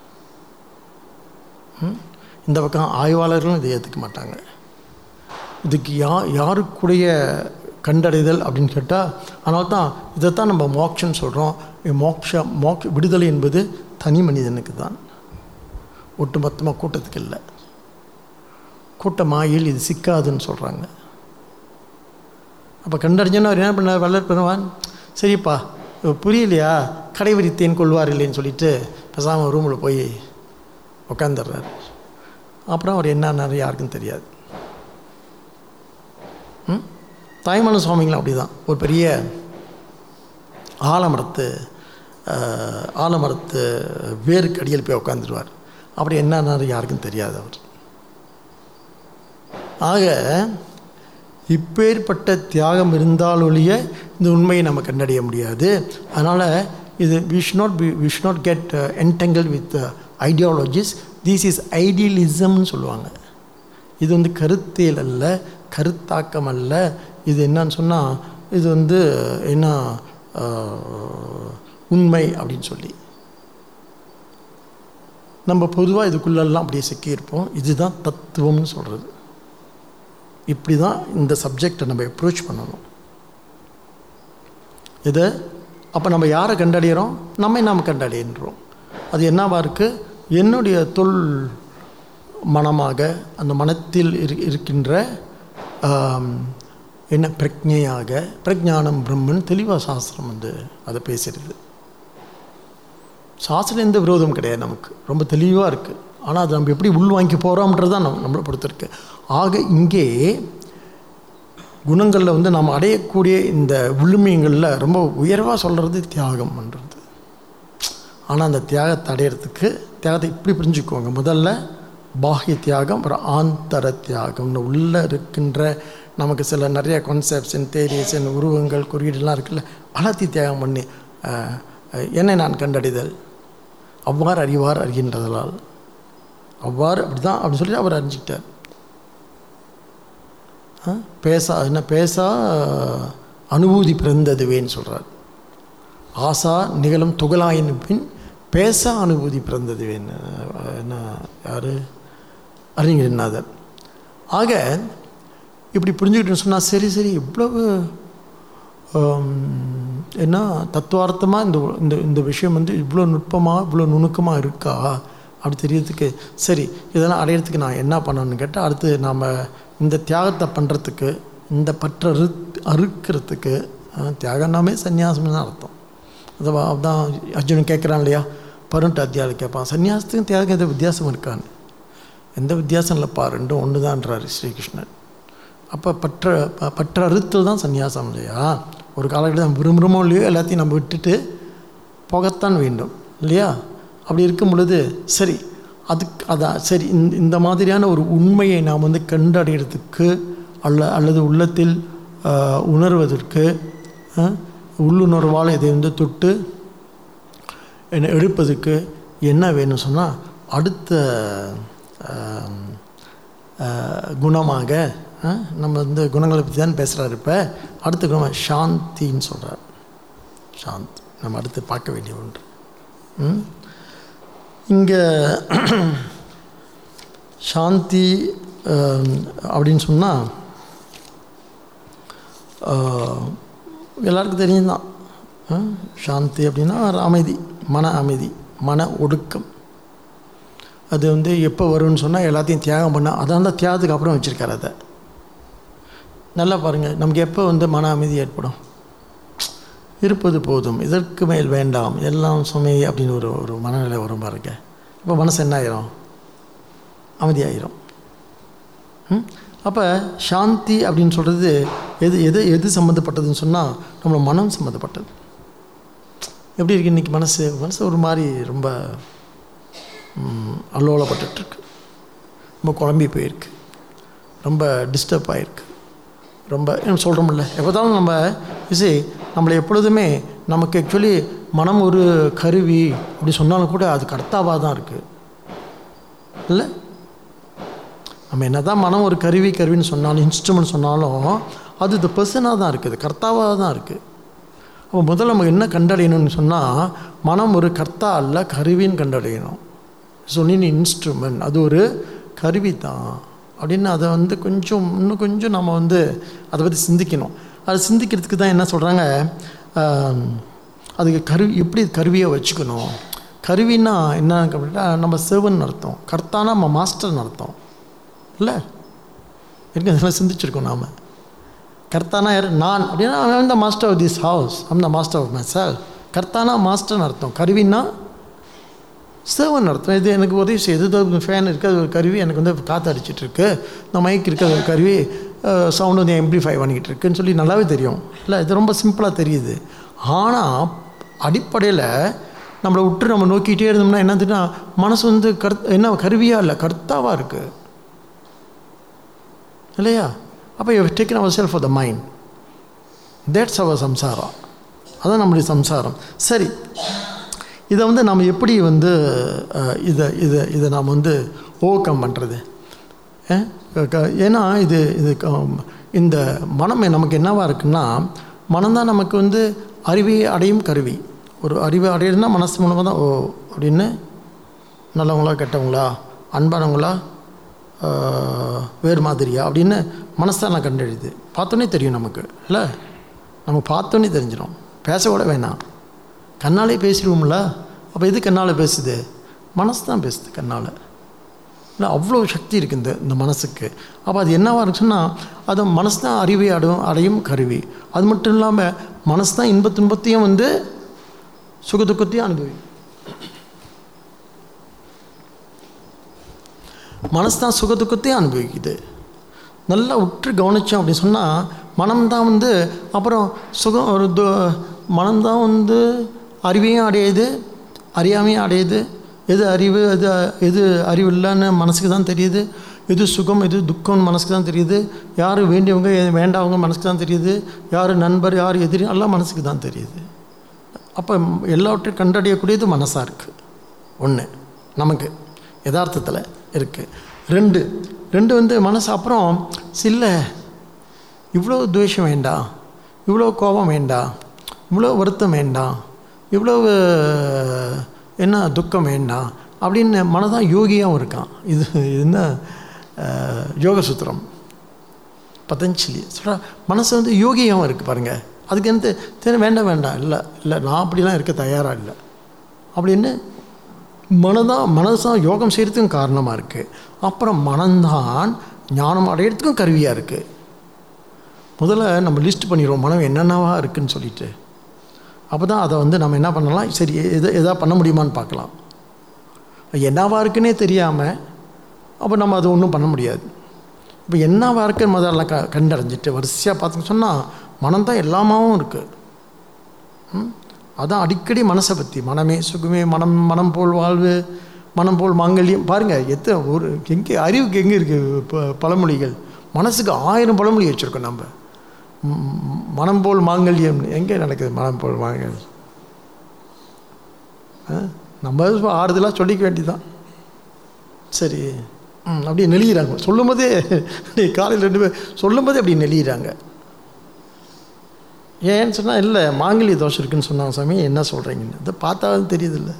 ம்? இந்த பக்கம் ஆய்வாளர்களும் இதை ஏற்றுக்க மாட்டாங்க இதுக்கு யா யாருக்குடைய கண்டடைதல் அப்படின்னு கேட்டால் அதனால தான் இதைத்தான் நம்ம மோட்சம்னு சொல்கிறோம் மோக்ஷ மோக்ஷ விடுதலை என்பது தனி மனிதனுக்கு தான் ஒட்டுமொத்தமாக கூட்டத்துக்கு இல்லை கூட்ட மாயில் இது சிக்காதுன்னு சொல்கிறாங்க அப்போ கண்டறிஞ்சோன்னா அவர் என்ன பண்ணார் வள்ளல் பெருமான் சரிப்பா இது புரியலையா கடைவரி தேன் கொள்வார் இல்லைன்னு சொல்லிட்டு பேசாமல் ரூமில் போய் உட்காந்துடுறாரு அப்புறம் அவர் என்னன்னாரு யாருக்கும் தெரியாது ம் தாய்மான சுவாமிங்களும் அப்படி தான் ஒரு பெரிய ஆலமரத்து அஹ், ஆலமரத்து வேருக்கு அடியில் போய் உட்காந்துருவார் அப்படி என்னன்னாரு யாருக்கும் தெரியாது அவர் ஆக இப்பேற்பட்ட தியாகம் இருந்தால் ஒழிய இந்த உண்மையை நம்ம கண்டறிய முடியாது அதனால் இது we should not be we should not get entangle with ideologies this is ஐடியலிசம்னு சொல்லுவாங்க இது வந்து கருத்தியல் அல்ல கருத்தாக்கம் அல்ல இது என்னன்னு சொன்னால் இது வந்து என்ன ஆஹ், உண்மை அப்படின்னு சொல்லி நம்ம பொதுவாக இதுக்குள்ளெல்லாம் அப்படியே சிக்கியிருப்போம் இதுதான் தத்துவம்னு சொல்கிறது இப்படி தான் இந்த சப்ஜெக்டை நம்ம அப்ரோச் பண்ணணும் இது அப்போ நம்ம யாரை கண்டடைகிறோம் நம்மை நாம் கண்டடைகின்றோம் அது என்னவா இருக்குது என்னுடைய தொல் மனமாக அந்த மனத்தில் இரு இருக்கின்ற ஆம், என்ன பிரஜையாக பிரஜானம் பிரம்மன் தெளிவாக சாஸ்திரம் வந்து அதை பேசுகிறது சாஸ்திரம் எந்த விரோதமும் கிடையாது நமக்கு ரொம்ப தெளிவாக இருக்குது ஆனால் அது நம்ம எப்படி உள்வாங்கி போகிறோம்ன்றது தான் நம்ம நம்மளை பொறுத்திருக்கு ஆக இங்கே குணங்களில் வந்து நாம் அடையக்கூடிய இந்த விழுமியங்களில் ரொம்ப உயர்வாக சொல்கிறது தியாகம் பண்ணுறது ஆனால் அந்த தியாகத்தை அடையிறதுக்கு தியாகத்தை இப்படி புரிஞ்சுக்கோங்க முதல்ல பாஹ்ய தியாகம் அப்புறம் ஆந்தர தியாகம்னு உள்ளே இருக்கின்ற நமக்கு சில நிறைய கான்செப்ட்ஸ் தேரியஸ் உருவங்கள் குறியீடுலாம் இருக்குல்ல எல்லாத்தையும் தியாகம் பண்ணி அஹ், அஹ், என்னை நான் கண்டறிதல் அவ்வாறு அறிவார் அறிகின்றதலால் அவ்வாறு அப்படி தான் அப்படின்னு சொல்லி அவர் அறிஞ்சிக்கிட்டார் ஆ? பேசா என்ன பேசா அனுபூதி பிறந்ததுவேன்னு சொல்கிறார் ஆசா நிகழும் துகளாயின் பின் பேச அனுபூதி பிறந்ததுவேன்னு அஹ், என்ன யார் அறிஞர்நாதர் ஆக இப்படி புரிஞ்சுக்கிட்டேன்னு சொன்னால் சரி சரி இவ்வளவு ஆம், என்ன தத்துவார்த்தமாக இந்த இந்த இந்த விஷயம் வந்து இவ்வளோ நுட்பமாக இவ்வளோ நுணுக்கமாக இருக்கா அப்படி தெரியறதுக்கு சரி இதெல்லாம் அடையிறதுக்கு நான் என்ன பண்ணணும்னு கேட்டால் அடுத்து நாம் இந்த தியாகத்தை பண்ணுறதுக்கு இந்த பற்ற அறு அறுக்கிறதுக்கு அஹ், தியாகம்னாமே சந்நியாசம்னு தான் அர்த்தம் அதுவா அதான் அர்ஜுனன் கேட்குறான் இல்லையா பருண்ட்டு அத்தியாவில் கேட்பான் சன்னியாசத்துக்கும் தியாகம் எந்த வித்தியாசம் இருக்கான்னு எந்த வித்தியாசம் இல்லைப்பா ரெண்டும் ஒன்று தான்றாரு ஸ்ரீகிருஷ்ணன் அப்போ பற்ற ப- பற்ற அறுத்தல் தான் சந்நியாசம் இல்லையா ஒரு காலகட்டத்தில் நம்ம விரும்புகிறோமோ இல்லையோ எல்லாத்தையும் நம்ம விட்டுட்டு போகத்தான் வேண்டும் இல்லையா அப்படி இருக்கும் பொழுது சரி அதுக்கு அதான் சரி இந்த இந்த மாதிரியான ஒரு உண்மையை நாம் வந்து கண்டடைகிறதுக்கு அல்ல அல்லது உள்ளத்தில் ஆஹ், உணர்வதற்கு ஆஹ், உள்ளுணர்வால் இதை வந்து தொட்டு என்னை எடுப்பதுக்கு என்ன வேணும் சொன்னால் அடுத்த ஆம், ஆ, குணமாக ஆ, நம்ம வந்து குணங்களை பற்றி தான் பேசுகிறாரு இப்போ அடுத்த குணம் சாந்தின்னு சொல்கிறார் சாந்த் நம்ம அடுத்து பார்க்க வேண்டிய ஒன்று ம்? இங்கே சாந்தி ஆம், அப்படின்னு சொன்னால் எல்லாருக்கும் தெரியும் தான் ஆ, சாந்தி அப்படின்னா ஒரு அமைதி மன அமைதி மன ஒடுக்கம் அது வந்து எப்போ வரும்னு சொன்னால் எல்லாத்தையும் தியாகம் பண்ண அதான் தான் தியாகத்துக்கு அப்புறம் வச்சுருக்காரு அதை நல்லா பாருங்கள் நமக்கு எப்போ வந்து மன அமைதி ஏற்படும் இருப்பது போதும் இதற்கு மேல் வேண்டாம் எல்லாம் சுமை அப்படின்னு ஒரு ஒரு மனநிலை வரும் பாருங்க இப்போ மனசு என்ன ஆயிரும் அமைதியாயிரும் ம்? அப்போ சாந்தி அப்படின்னு சொல்கிறது எது எது எது சம்மந்தப்பட்டதுன்னு சொன்னால் நம்மளோட மனம் சம்மந்தப்பட்டது எப்படி இருக்கு இன்றைக்கி மனசு மனசு ஒரு மாதிரி ரொம்ப ம், அல்லோலப்பட்டுருக்கு ரொம்ப குழம்பி போயிருக்கு ரொம்ப டிஸ்டர்ப் ஆகிருக்கு ரொம்ப என்ன சொல்கிறோம்ல எப்போதாலும் நம்ம இசை நம்மளை எப்பொழுதுமே நமக்கு ஆக்சுவலி மனம் ஒரு கருவி அப்படி சொன்னாலும் கூட அது கர்த்தாவாக தான் இருக்குது இல்லை நம்ம என்ன தான் மனம் ஒரு கருவி கருவின்னு சொன்னாலும் இன்ஸ்ட்ருமெண்ட் சொன்னாலும் அது இந்த பர்சனாக தான் இருக்குது கர்த்தாவாக தான் இருக்குது அப்போ முதல்ல நம்ம என்ன கண்டடையணும்னு சொன்னால் மனம் ஒரு கர்த்தா அல்ல கருவின்னு கண்டடையணும் சொன்னின் இன்ஸ்ட்ருமெண்ட் அது ஒரு கருவி தான் அப்படின்னு அதை வந்து கொஞ்சம் இன்னும் கொஞ்சம் நம்ம வந்து அதை பற்றி சிந்திக்கணும் அது சிந்திக்கிறதுக்கு தான் என்ன சொல்கிறாங்க அதுக்கு கருவி எப்படி கருவியை வச்சுக்கணும் கருவின்னா என்ன அப்படின்னா நம்ம சேவன் அர்த்தம் கர்த்தானா நம்ம மாஸ்டர்னு அர்த்தம் இல்லை இருக்கு அதெல்லாம் சிந்திச்சிருக்கோம் நாம் கர்த்தானா யார் நான் அப்படின்னா I'm the master of this house I'm the master of my self கர்த்தானா மாஸ்டர்னு அர்த்தம் கருவின்னா சேவன் அர்த்தம் இது எனக்கு உதவி செய்யுது ஃபேன் இருக்குது அது ஒரு கருவி எனக்கு வந்து காற்று அடிச்சிட்டு இருக்கு இந்த மைக் இருக்குது அது ஒரு கருவி சவுண்டு வந்து எம்ப்ளிஃபை பண்ணிக்கிட்டு இருக்குன்னு சொல்லி நல்லாவே தெரியும் இல்லை இது ரொம்ப சிம்பிளாக தெரியுது ஆனால் அடிப்படையில் நம்மளை விட்டு நம்ம நோக்கிட்டே இருந்தோம்னா என்னதுன்னா மனசு வந்து கர் என்ன கருவியாக இல்லை கர்த்தாவாக இருக்குது இல்லையா அப்போ you taken our self for the mind that's our சம்சாரம் அதான் நம்முடைய சம்சாரம் சரி இதை வந்து நாம் எப்படி வந்து அஹ், இதை இதை இதை நாம் வந்து ஓவர் கம் பண்ணுறது ஏன்னா இது இது க- இந்த மனம் நமக்கு என்னவா இருக்குன்னா மனம்தான் நமக்கு வந்து அறிவை அடையும் கருவி ஒரு அறிவை அடையிறதுனா மனசு மூலமாக தான் ஓ அப்படின்னு நல்லவங்களா கெட்டவங்களா அன்பானவங்களா ஆஹ், வேறு மாதிரியா அப்படின்னு மனசு நான் கண்டெழுது பார்த்தோன்னே தெரியும் நமக்கு இல்லை நம்ம பார்த்தோன்னே தெரிஞ்சிடும் பேச கூட வேணாம் கண்ணாலே பேசிடுவோம்ல அப்போ எது கண்ணால் பேசுது மனசு தான் பேசுது கண்ணால் இல்லை அவ்வளோ சக்தி இருக்குது இந்த இந்த மனசுக்கு அப்போ அது என்னவா இருக்கு சொன்னால் அது மனசு தான் அறிவை அடையும் அடையும் கருவி அது மட்டும் இல்லாமல் மனசு தான் இன்ப துன்பத்தையும் வந்து சுக துக்கத்தையும் அனுபவிக்கும் மனசு தான் சுக துக்கத்தையும் அனுபவிக்குது நல்லா உற்று கவனித்தோம் அப்படின்னு சொன்னால் மனம்தான் வந்து அப்புறம் சுகம் ஒரு து மனம்தான் வந்து அறிவையும் அடையுது அறியாமையும் அடையுது எது அறிவு எது எது அறிவு இல்லைன்னு மனசுக்கு தான் தெரியுது எது சுகம் எது துக்கம்னு மனசுக்கு தான் தெரியுது யார் வேண்டியவங்க எது வேண்டாதவங்க மனசுக்கு தான் தெரியுது யார் நண்பர் யார் எதிரி எல்லாம் மனசுக்கு தான் தெரியுது அப்போ எல்லாவற்றையும் கண்டறியக்கூடியது மனசாக இருக்குது ஒன்று நமக்கு யதார்த்தத்தில் இருக்குது ரெண்டு ரெண்டு வந்து மனசு அப்புறம் சில்ல இவ்வளோ துவேஷம் வேண்டாம் இவ்வளோ கோபம் வேண்டாம் இவ்வளோ வருத்தம் வேண்டாம் இவ்வளோ என்ன துக்கம் வேண்டாம் அப்படின்னு மனதான் யோகியாகவும் இருக்கான் இது என்ன அஹ், யோக சூத்திரம் பதஞ்சலி சொல்கிறா மனசு வந்து யோகியாகவும் இருக்குது பாருங்கள் அதுக்கு எந்த சரி வேண்டாம் வேண்டாம் இல்லை இல்லை நான் அப்படிலாம் இருக்க தயாராக இல்லை அப்படின்னு மனதான் மனதான் யோகம் செய்கிறதுக்கும் காரணமாக இருக்குது அப்புறம் மனம்தான் ஞானம் அடையிறதுக்கும் கருவியாக இருக்குது முதல்ல நம்ம லிஸ்ட் பண்ணிடுவோம் மனம் என்னென்னவா இருக்குன்னு சொல்லிட்டு அப்போ தான் அதை வந்து நம்ம என்ன பண்ணலாம் சரி எதை எதா பண்ண முடியுமான்னு பார்க்கலாம் என்னவா இருக்குன்னே தெரியாமல் அப்போ நம்ம அதை ஒன்றும் பண்ண முடியாது இப்போ என்னவா இருக்குன்னு முதல்ல க கண்டறிஞ்சிட்டு வரிசையாக பார்த்துன்னு சொன்னால் மனம் தான் எல்லாமாவும் இருக்குது ம்? அதான் அடிக்கடி மனசை பற்றி மனமே சுகமே மனம் மனம் போல் வாழ்வு மனம் போல் மாங்கல்யம் பாருங்கள் எத்தனை ஒரு எங்கே அறிவுக்கு எங்கே இருக்குது ப பழமொழிகள் மனசுக்கு ஆயிரம் பழமொழி வச்சுருக்கோம் நம்ம ம், ம், மனம் போல் மாங்கல்யம் எங்கே நடக்குது மனம் போல் மாங்கல்யம் ஆ? நம்ம ஆறுதலாக சொல்லிக்க வேண்டியதுதான் சரி ம் அப்படியே நெளிகிறாங்க சொல்லும் போதே காலையில் ரெண்டு பேர் சொல்லும் போதே அப்படி நெளிகிறாங்க ஏன்னு சொன்னால் இல்லை மாங்கல்ய தோஷம் இருக்குன்னு சொன்னாங்க சாமி என்ன சொல்கிறீங்கன்னு அதை பார்த்தா தெரியுதில்ல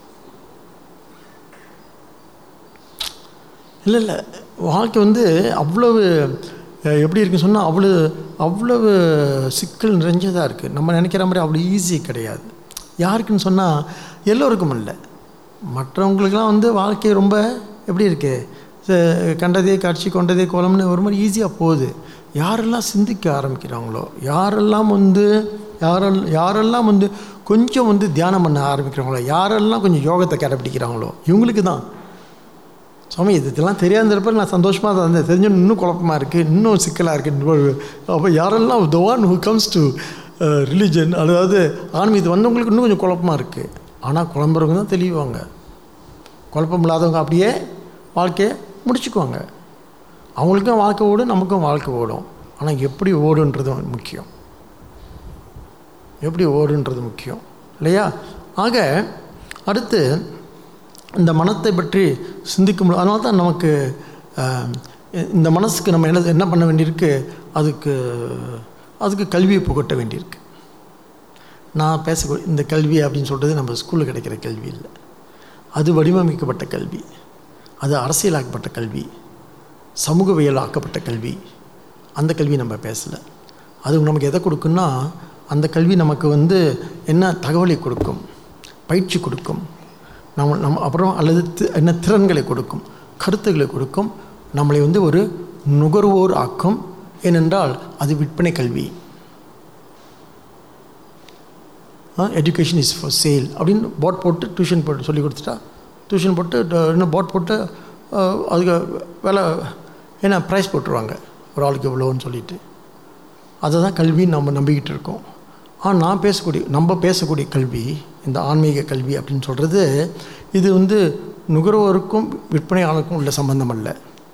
இல்லை இல்லை வாழ்க்கை வந்து அவ்வளவு அஹ், எப்படி இருக்குன்னு சொன்னால் அவ்வளோ அவ்வளவு சிக்கல் நிறைஞ்சதாக இருக்குது நம்ம நினைக்கிற மாதிரி அவ்வளோ ஈஸி கிடையாது யாருக்குன்னு சொன்னால் எல்லோருக்கும் இல்லை மற்றவங்களுக்கெல்லாம் வந்து வாழ்க்கை ரொம்ப எப்படி இருக்கு ச- கண்டதே காட்சி கொண்டதே கோலம்னு ஒரு மாதிரி ஈஸியாக போகுது யாரெல்லாம் சிந்திக்க ஆரம்பிக்கிறாங்களோ யாரெல்லாம் வந்து யாரெல் யாரெல்லாம் வந்து கொஞ்சம் வந்து தியானம் பண்ண ஆரம்பிக்கிறாங்களோ யாரெல்லாம் கொஞ்சம் யோகத்தை கடைப்பிடிக்கிறாங்களோ இவங்களுக்கு தான் சுவாமி இது இதெல்லாம் தெரியாதுன்றப்ப நான் சந்தோஷமாக தான் இருந்தேன் தெரிஞ்சு இன்னும் குழப்பமாக இருக்குது இன்னும் சிக்கலாக இருக்குது அப்போ யாரெல்லாம் the one who comes to religion அதாவது ஆன்மீகத்து வந்தவங்களுக்கு இன்னும் கொஞ்சம் குழப்பமாக இருக்குது ஆனால் குழம்புறவங்க தான் தெளிவாங்க குழப்பம் இல்லாதவங்க அப்படியே வாழ்க்கையை முடிச்சுக்குவாங்க அவங்களுக்கும் வாழ்க்கை ஓடும் நமக்கும் வாழ்க்கை ஓடும் ஆனால் எப்படி ஓடுன்றது முக்கியம் எப்படி ஓடுன்றது முக்கியம் இல்லையா ஆக அடுத்து இந்த மனத்தை பற்றி சிந்திக்கும் பொழுது அதனால தான் நமக்கு ஆஹ், இந்த மனசுக்கு நம்ம என்ன என்ன பண்ண வேண்டியிருக்கு அதுக்கு அதுக்கு கல்வியை புகட்ட வேண்டியிருக்கு நான் பேசக்கூடிய இந்த கல்வி அப்படின்னு சொல்கிறது நம்ம ஸ்கூலில் கிடைக்கிற கல்வி இல்லை அது வடிவமைக்கப்பட்ட கல்வி அது அரசியலாக்கப்பட்ட கல்வி சமூகவியல் ஆக்கப்பட்ட கல்வி அந்த கல்வி நம்ம பேசலை அது நமக்கு எதை கொடுக்குன்னா அந்த கல்வி நமக்கு வந்து என்ன தகவலை கொடுக்கும் பயிற்சி கொடுக்கும் நம்ம நம்ம அப்புறம் அல்லது தி- என்ன திறன்களை கொடுக்கும் கருத்துக்களை கொடுக்கும் நம்மளை வந்து ஒரு நுகர்வோர் ஆக்கும் ஏனென்றால் அது விற்பனை கல்வி எஜுகேஷன் இஸ் ஃபார் சேல் அப்படின்னு போர்ட் போட்டு டியூஷன் போட்டு சொல்லி கொடுத்துட்டா டியூஷன் போட்டு ட- என்ன போர்ட் போட்டு அஹ், அதுக்கு வேலை என்ன ப்ரைஸ் போட்டுருவாங்க ஒரு ஆளுக்கு எவ்வளோன்னு சொல்லிட்டு அதை தான் கல்வி நம்ம நம்பிக்கிட்டு இருக்கோம் ஆனால் நான் பேசக்கூடிய நம்ம பேசக்கூடிய கல்வி இந்த ஆன்மீக கல்வி அப்படின்னு சொல்கிறது இது வந்து நுகர்வோருக்கும் விற்பனையாளருக்கும் உள்ள சம்பந்தம் அல்ல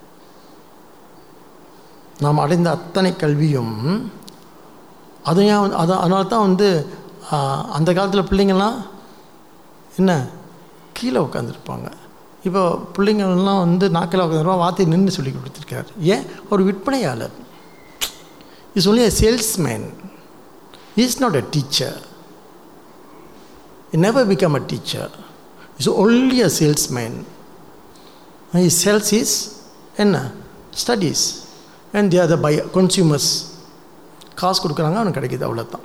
நாம் அடைந்த அத்தனை கல்வியும் அதையும் வந்து- அதான் அதனால தான் வந்து ஆஹ், அந்த காலத்தில் பிள்ளைங்கள்லாம் என்ன கீழே உட்காந்துருப்பாங்க இப்போ பிள்ளைங்கள்லாம் வந்து நாக்கில் உட்காந்துருப்பா வார்த்தை நின்று சொல்லி கொடுத்துருக்காரு ஏன் ஒரு விற்பனையாளர் is only a salesman he is not a teacher he never become a teacher he's only a salesman he sells his என்ன studies and they are the buyer consumers காசு கொடுக்குறாங்க அவனுக்கு கிடைக்கிது அவ்வளோதான்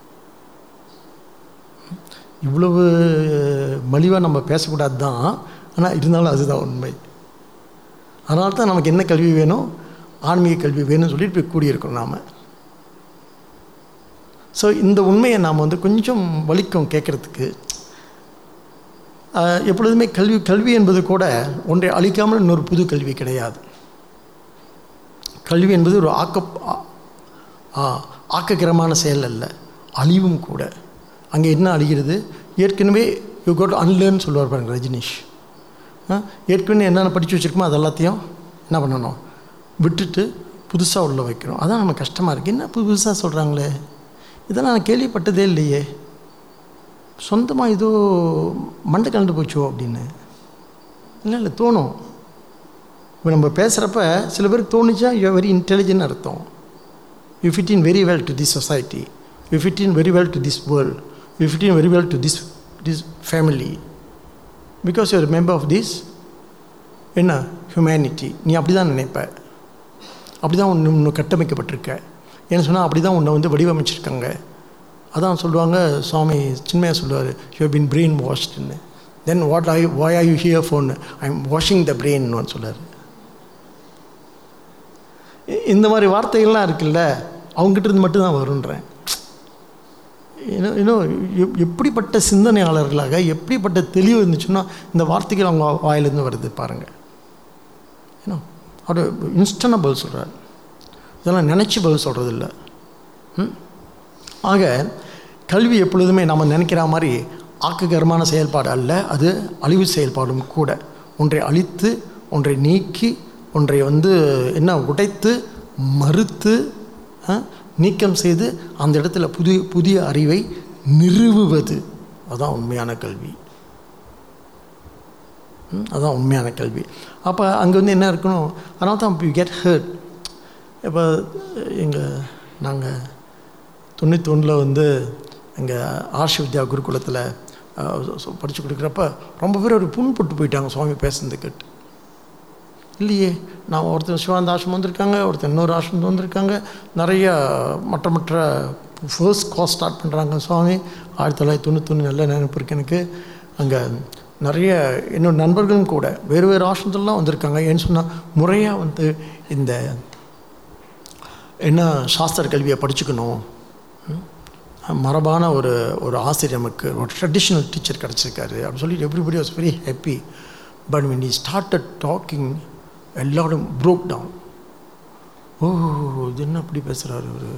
இவ்வளவு மலிவாக நம்ம பேசக்கூடாது தான் ஆனால் இருந்தாலும் அதுதான் உண்மை அதனால தான் நமக்கு என்ன கல்வி வேணும் ஆன்மீக கல்வி வேணும்னு சொல்லிட்டு போய் கூடியிருக்கோம் நாம் ஸோ இந்த உண்மையை நாம் வந்து கொஞ்சம் வலிக்கும் கேட்குறதுக்கு ஆஹ், எப்பொழுதுமே கல்வி கல்வி என்பது கூட ஒன்றை அழிக்காமல் இன்னொரு புது கல்வி கிடையாது கல்வி என்பது ஒரு ஆக்க ஆ- ஆ, ஆக்ககரமான செயல் அல்ல அழிவும் கூட அங்கே என்ன அழிகிறது ஏற்கனவே யூ கோட் அன்லேர்ன்னு சொல்லுவார் பாருங்க ரஜினிஷ் ஆ, ஏற்கனவே என்னென்ன படித்து வச்சுருக்கோமோ அது எல்லாத்தையும் என்ன பண்ணணும் விட்டுட்டு புதுசாக உள்ள வைக்கிறோம் அதான் நம்ம கஷ்டமாக இருக்குது என்ன புது புதுசாக சொல்கிறாங்களே இதெல்லாம் நான் கேள்விப்பட்டதே இல்லையே சொந்தமாக ஏதோ மண்டை கலந்து போச்சோ அப்படின்னு இல்லை இல்லை தோணும் இப்போ நம்ம பேசுகிறப்ப சில பேருக்கு தோணுச்சா யூ வெரி இன்டெலிஜென்ட் அர்த்தம் you fit in very well to this society you fit in very well to this world you fit in very well to this this family because you're member of this என்ன humanity நீ அப்படி தான் நினைப்ப அப்படி தான் உன்னை உன்னை கட்டமைக்கப்பட்டிருக்க ஏன்னு சொன்னால் அப்படி தான் உன்னை வந்து வடிவமைச்சிருக்காங்க அதான் சொல்லுவாங்க சுவாமி சின்மையாக சொல்லுவார் யூ பின் பிரெயின் வாஷ்டுன்னு then what I why are you here for I am washing the பிரெயின்னு சொல்லுவார் இந்த மாதிரி வார்த்தைகள்லாம் இருக்குல்ல அவங்ககிட்ட இருந்து மட்டும்தான் வருன்றேன் இன்னும் இன்னும் எப்- எப்படிப்பட்ட சிந்தனையாளர்களாக எப்படிப்பட்ட தெளிவு இருந்துச்சுன்னா இந்த வார்த்தைகள் அவங்க வாயிலிருந்து வருது பாருங்கள் ஏன்னா அவர் இன்ஸ்டனாக பதில் சொல்கிறார் இதெல்லாம் நினச்சி பதில் சொல்கிறது இல்லை ம்? ஆக கல்வி எப்பொழுதுமே நம்ம நினைக்கிற மாதிரி ஆக்ககரமான செயல்பாடு அல்ல அது அழிவு செயல்பாடும் கூட ஒன்றை அழித்து ஒன்றை நீக்கி ஒன்றை வந்து என்ன உடைத்து மறுத்து ஆ, நீக்கம் செய்து அந்த இடத்துல புதிய புதிய அறிவை நிறுவுவது அதான் உண்மையான கல்வி ம், அதான் உண்மையான கல்வி அப்போ அங்கே வந்து என்ன இருக்கணும் அதனால தான் யூ கெட் ஹர்ட் இப்போ எங்கள் நாங்கள் தொண்ணூத்தொன்னில் வந்து எங்கள் ஆர்ஷ வித்யா குருகுலத்தில் படித்து கொடுக்குறப்ப ரொம்ப பேர் ஒரு புண்பட்டு போயிட்டாங்க சுவாமி பேசுனது கேட்டு இல்லையே நான் ஒருத்தர் சிவானந்த ஆசிரமம் வந்திருக்காங்க ஒருத்தர் இன்னொரு ஆசிரமம் வந்திருக்காங்க நிறைய மற்ற மற்ற ஃபர்ஸ்ட் கோர்ஸ் ஸ்டார்ட் பண்ணுறாங்க சுவாமி ஆயிரத்தி தொள்ளாயிரத்தி தொண்ணூத்தொன்று நல்ல நினைப்பு இருக்கு எனக்கு அங்கே நிறைய என்னோட நண்பர்களும் கூட வேறு வேறு ஆசிரமத்துலலாம் வந்திருக்காங்க ஏன்னு சொன்னால் முறையாக வந்து இந்த என்ன சாஸ்திர கல்வியை படிச்சுக்கணும் ம்? மரபான ஒரு ஒரு ஆசிரியர் நமக்கு ஒரு ட்ரெடிஷ்னல் டீச்சர் கிடச்சிருக்காரு அப்படின்னு சொல்லிட்டு everybody was very happy but when he started talking எல்லாரும் broke டவுன் ஓ இது என்ன அப்படி பேசுகிறாரு ஒரு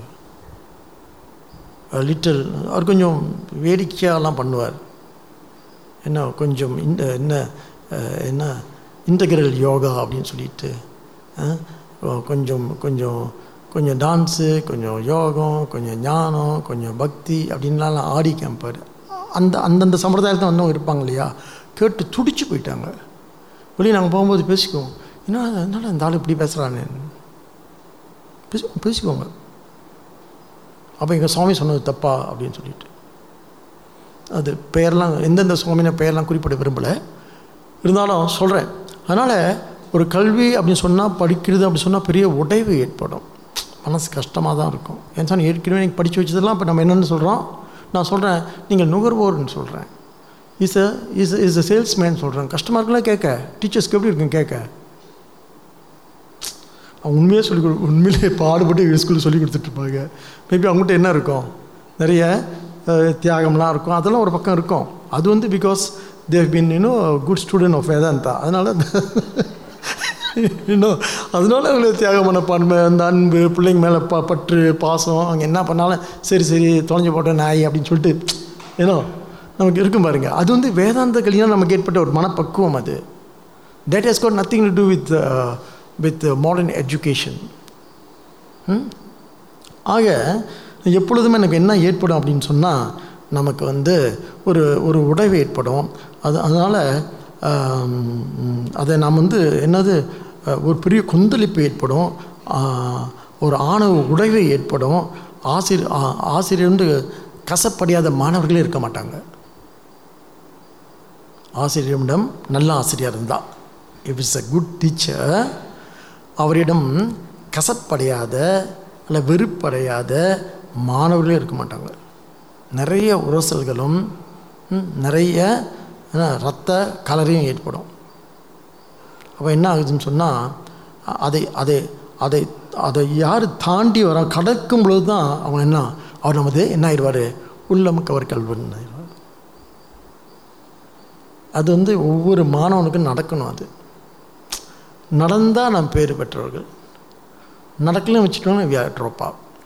லிட்டில் அவர் கொஞ்சம் வேடிக்கையாலாம் பண்ணுவார் என்ன கொஞ்சம் இந்த என்ன அஹ், என்ன இன்டகிரல் யோகா அப்படின்னு சொல்லிட்டு அஹ், கொஞ்சம் கொஞ்சம் கொஞ்சம் டான்ஸு கொஞ்சம் யோகம் கொஞ்சம் ஞானம் கொஞ்சம் பக்தி அப்படின்லாம் ஆடி கேம்பார் அந்த அந்தந்த சம்பிரதாயத்தில் வந்தவங்க இருப்பாங்க இல்லையா கேட்டு துடிச்சு போயிட்டாங்க வெளியே நாங்கள் போகும்போது பேசிக்குவோம் என்ன என்னால் இந்த ஆள் இப்படி பேசுகிறானே பேசி பேசிக்கோங்க அப்போ எங்கள் சுவாமி சொன்னது தப்பா அப்படின்னு சொல்லிட்டு அது பெயர்லாம் எந்தெந்த சுவாமின பெயர்லாம் குறிப்பிட விரும்பலை இருந்தாலும் சொல்கிறேன் அதனால் ஒரு கல்வி அப்படின்னு சொன்னால் படிக்கிறது அப்படி சொன்னால் பெரிய உடைவு ஏற்படும் மனசு கஷ்டமாக தான் இருக்கும் ஏன் சொன்னால் ஏற்கனவே நீங்கள் படித்து வச்சதெல்லாம் இப்போ நம்ம என்னென்னு சொல்கிறோம் நான் சொல்கிறேன் நீங்கள் நுகர்வோர்னு சொல்கிறேன் is a is is a salesman சொல்கிறேன் கஷ்டமாக இருக்கலாம் கேட்க டீச்சர்ஸ்க்கு எப்படி இருக்கும் கேட்க அவங்க உண்மையாக சொல்லி கொடு உண்மையிலே பாடுபட்டு ஸ்கூலில் சொல்லி கொடுத்துட்ருப்பாங்க மேபி அவங்ககிட்ட என்ன இருக்கும் நிறைய அஹ், தியாகம்லாம் இருக்கும் அதெல்லாம் ஒரு பக்கம் இருக்கும் அது வந்து பிகாஸ் தேவ் பின் இன்னும் குட் ஸ்டூடெண்ட் ஆஃப் வேதாந்தா அதனால் இன்னும் அதனால அவங்களுக்கு தியாக மனப்பான்மை அந்த அன்பு பிள்ளைங்க மேலே ப பற்று பாசம் அவங்க என்ன பண்ணாலும் சரி சரி தொலைஞ்சு போட்ட நாய் அப்படின்னு சொல்லிட்டு ஏன்னோ நமக்கு இருக்கும் பாருங்க அது வந்து வேதாந்த கல்வியாக நமக்கு ஏற்பட்ட ஒரு மனப்பக்குவம் அது that has got nothing to do with uh, with uh, modern education ம்? ஆக எப்பொழுதுமே எனக்கு என்ன ஏற்படும் அப்படின்னு சொன்னால் நமக்கு வந்து ஒரு ஒரு உடைவு ஏற்படும் அது அதனால் அதை நாம் வந்து என்னது அஹ், ஒரு பெரிய கொந்தளிப்பு ஏற்படும் ஆஹ், ஒரு ஆணவ உடைவு ஏற்படும் ஆசிரியர் ஆ- ஆசிரியர் வந்து கசப்படியாத மாணவர்களே இருக்க மாட்டாங்க ஆசிரியரிடம் நல்ல ஆசிரியர் இருந்தால் if is a good teacher அவரிடம் கசப்படையாத அல்ல வெறுப்படையாத மாணவர்களே இருக்க மாட்டாங்க நிறைய உரசல்களும் ம், நிறைய என்ன, ரத்த கலரையும் ஏற்படும் அப்போ என்ன ஆகுதுன்னு சொன்னால் அதை அதை அதை அதை யார் தாண்டி வர கடக்கும் பொழுது தான் அவன் என்ன அவர் நமது என்ன ஆயிடுவார் உள்ளம் கவர் கல்வன் ஆயிடுவார் அது வந்து ஒவ்வொரு மாணவனுக்கும் நடக்கணும் அது நடந்தால் நாம் பேர் பெற்றவர்கள் நடக்கலன்னு வச்சுட்டோம்னா வி ஆர் ட்ராப்பா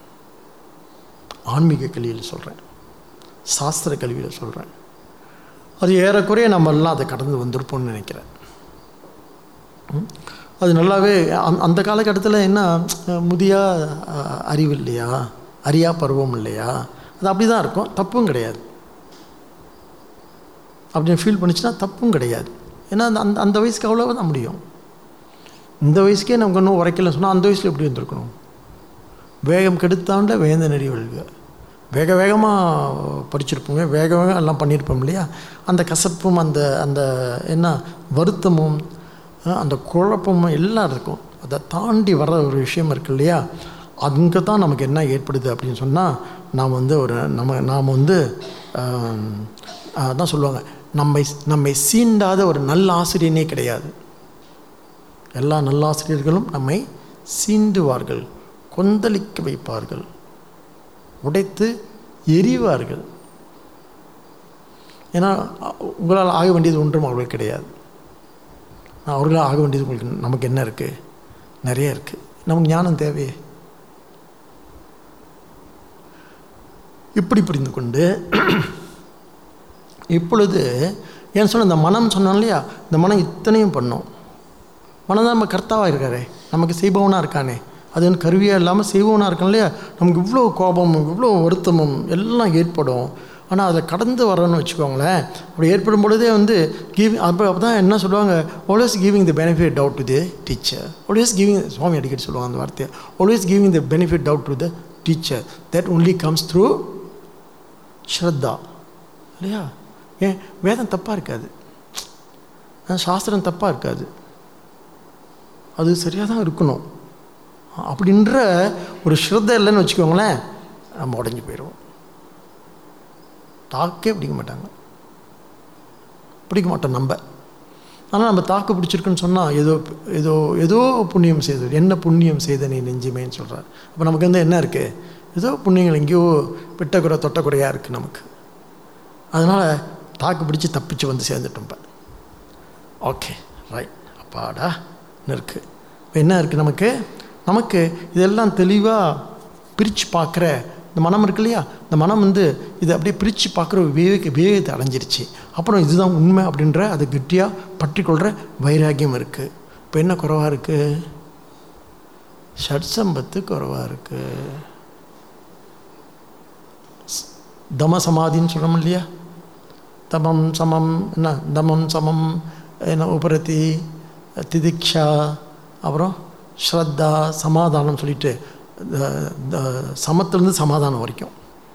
ஆன்மீக கல்வியில் சொல்கிறேன் சாஸ்திர கல்வியில் சொல்கிறேன் அது ஏறக்குறைய நம்ம எல்லாம் அதை கடந்து வந்திருப்போம்னு நினைக்கிறேன் ம்? அது நல்லாவே அந் அந்த காலகட்டத்தில் என்ன அஹ், முதியா அஹ், அறிவு இல்லையா அறியா பருவம் இல்லையா அது அப்படி தான் இருக்கும் தப்பும் கிடையாது அப்படின்னு ஃபீல் பண்ணிச்சுன்னா தப்பும் கிடையாது ஏன்னா அந்த அந்த அந்த வயசுக்கு அவ்வளோ தான் முடியும் இந்த வயசுக்கே நமக்கு இன்னும் உரைக்கலன்னு சொன்னால் அந்த வயசில் எப்படி வந்திருக்கணும் வேகம் கெடுத்தாண்ட வேந்த நெறி வழுக வேக வேகமாக படிச்சிருப்போங்க வேக வேகம் எல்லாம் பண்ணியிருப்போம் இல்லையா அந்த கசப்பும் அந்த அந்த என்ன வருத்தமும் அஹ், அந்த குழப்பமும் எல்லாம் இருக்கும் அதை தாண்டி வர ஒரு விஷயம் இருக்கு இல்லையா அங்கே தான் நமக்கு என்ன ஏற்படுது அப்படின்னு சொன்னால் நாம் வந்து ஒரு நம்ம நாம் வந்து ஆம், அதான் சொல்லுவாங்க நம்மை நம்மை சீண்டாத ஒரு நல்ல ஆசிரியனே கிடையாது எல்லா நல்லாசிரியர்களும் நம்மை சீண்டுவார்கள் கொந்தளிக்க வைப்பார்கள் உடைத்து எரிவார்கள் ஏன்னா அ- உங்களால் ஆக வேண்டியது ஒன்றும் அவர்களுக்கு கிடையாது அவர்களால் ஆக வேண்டியது உங்களுக்கு நமக்கு என்ன இருக்குது நிறைய இருக்குது நமக்கு ஞானம் தேவையே இப்படி புரிந்து கொண்டு இப்பொழுது ஏன் சொன்ன இந்த மனம் சொன்னோம் இல்லையா இந்த மனம் இத்தனையும் பண்ணும் மனம் தான் நம்ம கர்த்தாவாக இருக்காரே நமக்கு செய்பவனாக இருக்கானே அது வந்து கருவியாக இல்லாமல் செய்வோனா இருக்கோம் இல்லையா நமக்கு இவ்வளோ கோபமும் இவ்வளோ வருத்தமும் எல்லாம் ஏற்படும் ஆனால் அதில் கடந்து வரணும்னு வச்சுக்கோங்களேன் அப்படி ஏற்படும் பொழுதே வந்து கிவ் அப்போ அப்போ தான் என்ன சொல்லுவாங்க always giving the benefit doubt to the teacher always giving Swami அடிக்கடி சொல்லுவாங்க அந்த வார்த்தையை always giving the benefit doubt to the teacher that only comes through ஸ்ரத்தா இல்லையா ஏன் வேதம் தப்பாக இருக்காது அஹ் சாஸ்திரம் தப்பாக இருக்காது அது சரியாக தான் இருக்கணும் அப்படின்ற ஒரு ஸ்ரத்தை இல்லைன்னு வச்சுக்கோங்களேன் நம்ம உடஞ்சி போயிடுவோம் தாக்கே பிடிக்க மாட்டாங்க பிடிக்க மாட்டோம் நம்ம ஆனால் நம்ம தாக்கு பிடிச்சிருக்குன்னு சொன்னால் ஏதோ ஏதோ ஏதோ புண்ணியம் செய்தது என்ன புண்ணியம் செய்த நீ நெஞ்சுமேன்னு சொல்கிறார் அப்போ நமக்கு வந்து என்ன இருக்குது ஏதோ புண்ணியங்கள் எங்கேயோ விட்டக்குறை தொட்டக்குறையாக இருக்குது நமக்கு அதனால் தாக்கு பிடிச்சி தப்பிச்சு வந்து சேர்ந்துட்டோம் இப்போ ஓகே ரைட் அப்பாடா இருக்கு இப்போ என்ன இருக்குது நமக்கு நமக்கு இதெல்லாம் தெளிவாக பிரித்து பார்க்குற இந்த மனம் இருக்கு இல்லையா இந்த மனம் வந்து இதை அப்படியே பிரித்து பார்க்குற ஒரு விவேக விவேகத்தை அடைஞ்சிருச்சு அப்புறம் இதுதான் உண்மை அப்படின்ற அதை கெட்டியாக பற்றிக்கொள்கிற வைராக்கியம் இருக்குது இப்போ என்ன குறைவாக இருக்குது ஷட்சம்பத்து குறைவாக இருக்குது தம சமாதின்னு சொல்கிறோம் இல்லையா தமம் சமம் என்ன தமம் சமம் என்ன உபரதி திதிக்ஷா அப்புறம் ஸ்ரத்தா சமாதானம் சொல்லிட்டு சமத்துலேருந்து சமாதானம் வரைக்கும்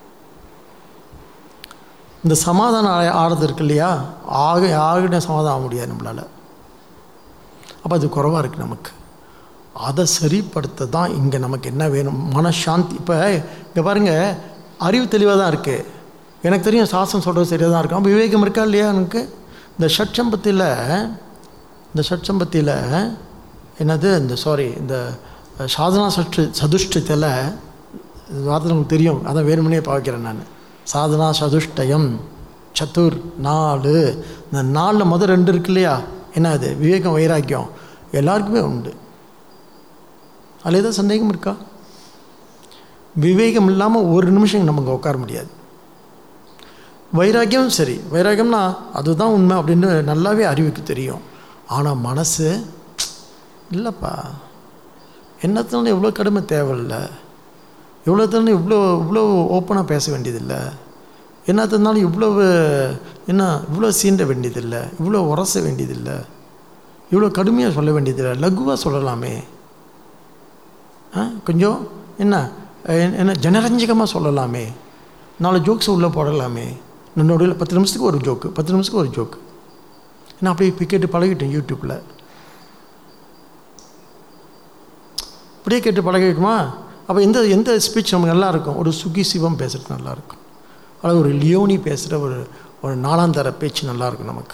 இந்த சமாதானம் ஆ- ஆறது இருக்கு இல்லையா ஆக யாருக்கிட்ட சமாதானம் ஆக முடியாது நம்மளால் அப்போ அது குறைவாக இருக்குது நமக்கு அதை சரிப்படுத்த தான் இங்கே நமக்கு என்ன வேணும் மனசாந்தி இப்போ இங்கே பாருங்கள் அறிவு தெளிவாக தான் இருக்குது எனக்கு தெரியும் சாஸ்திரம் சொல்கிறது சரியாக தான் இருக்கும் அப்போ விவேகம் இருக்கா இல்லையா எனக்கு இந்த ஷட்சம்பத்தியில் இந்த ஷட்சம்பத்தியில் என்னது இந்த சாரி இந்த சாதனா சற்று சதுஷ்டத்தில் இது வார்த்தை நமக்கு தெரியும் அதான் வேணுமனே பார்க்கிறேன் நான் சாதனா சதுஷ்டயம் சத்துர் நாலு இந்த நாலில் முதல் ரெண்டு இருக்கு இல்லையா என்ன அது விவேகம் வைராக்கியம் எல்லாருக்குமே உண்டு அதில் ஏதாவது சந்தேகம் இருக்கா விவேகம் இல்லாமல் ஒரு நிமிஷம் நமக்கு உட்கார முடியாது வைராக்கியம் சரி வைராக்கியம்னா அதுதான் உண்மை அப்படின்னு நல்லாவே அறிவுக்கு தெரியும் ஆனால் மனசு இல்லைப்பா என்னத்தினாலும் இவ்வளோ கடுமை தேவையில்லை இவ்வளோத்தாலும் இவ்வளோ இவ்வளோ ஓப்பனாக பேச வேண்டியதில்லை என்னத்தினாலும் இவ்வளவு என்ன இவ்வளோ சீண்ட வேண்டியதில்லை இவ்வளோ உரச வேண்டியதில்லை இவ்வளோ கடுமையாக சொல்ல வேண்டியதில்லை லகுவாக சொல்லலாமே ஆ கொஞ்சம் என்ன எ- என்ன ஜனரஞ்சகமாக சொல்லலாமே நாலு ஜோக்ஸ் உள்ளே போடலாமே நடுவில் பத்து நிமிஷத்துக்கு ஒரு ஜோக்கு பத்து நிமிஷத்துக்கு ஒரு ஜோக்கு நான் அப்படியே இப்போ கேட்டு பழகிட்டேன் யூடியூப்பில் அப்படியே கேட்டு பழகிக்குமா அப்போ எந்த எந்த ஸ்பீச் நமக்கு நல்லா இருக்கும் ஒரு சுகி சிவம் பேசுகிறது நல்லா இருக்கும் அல்லது ஒரு லியோனி பேசுகிற ஒரு ஒரு நாலாந்தர பேச்சு நல்லா இருக்கும் நமக்கு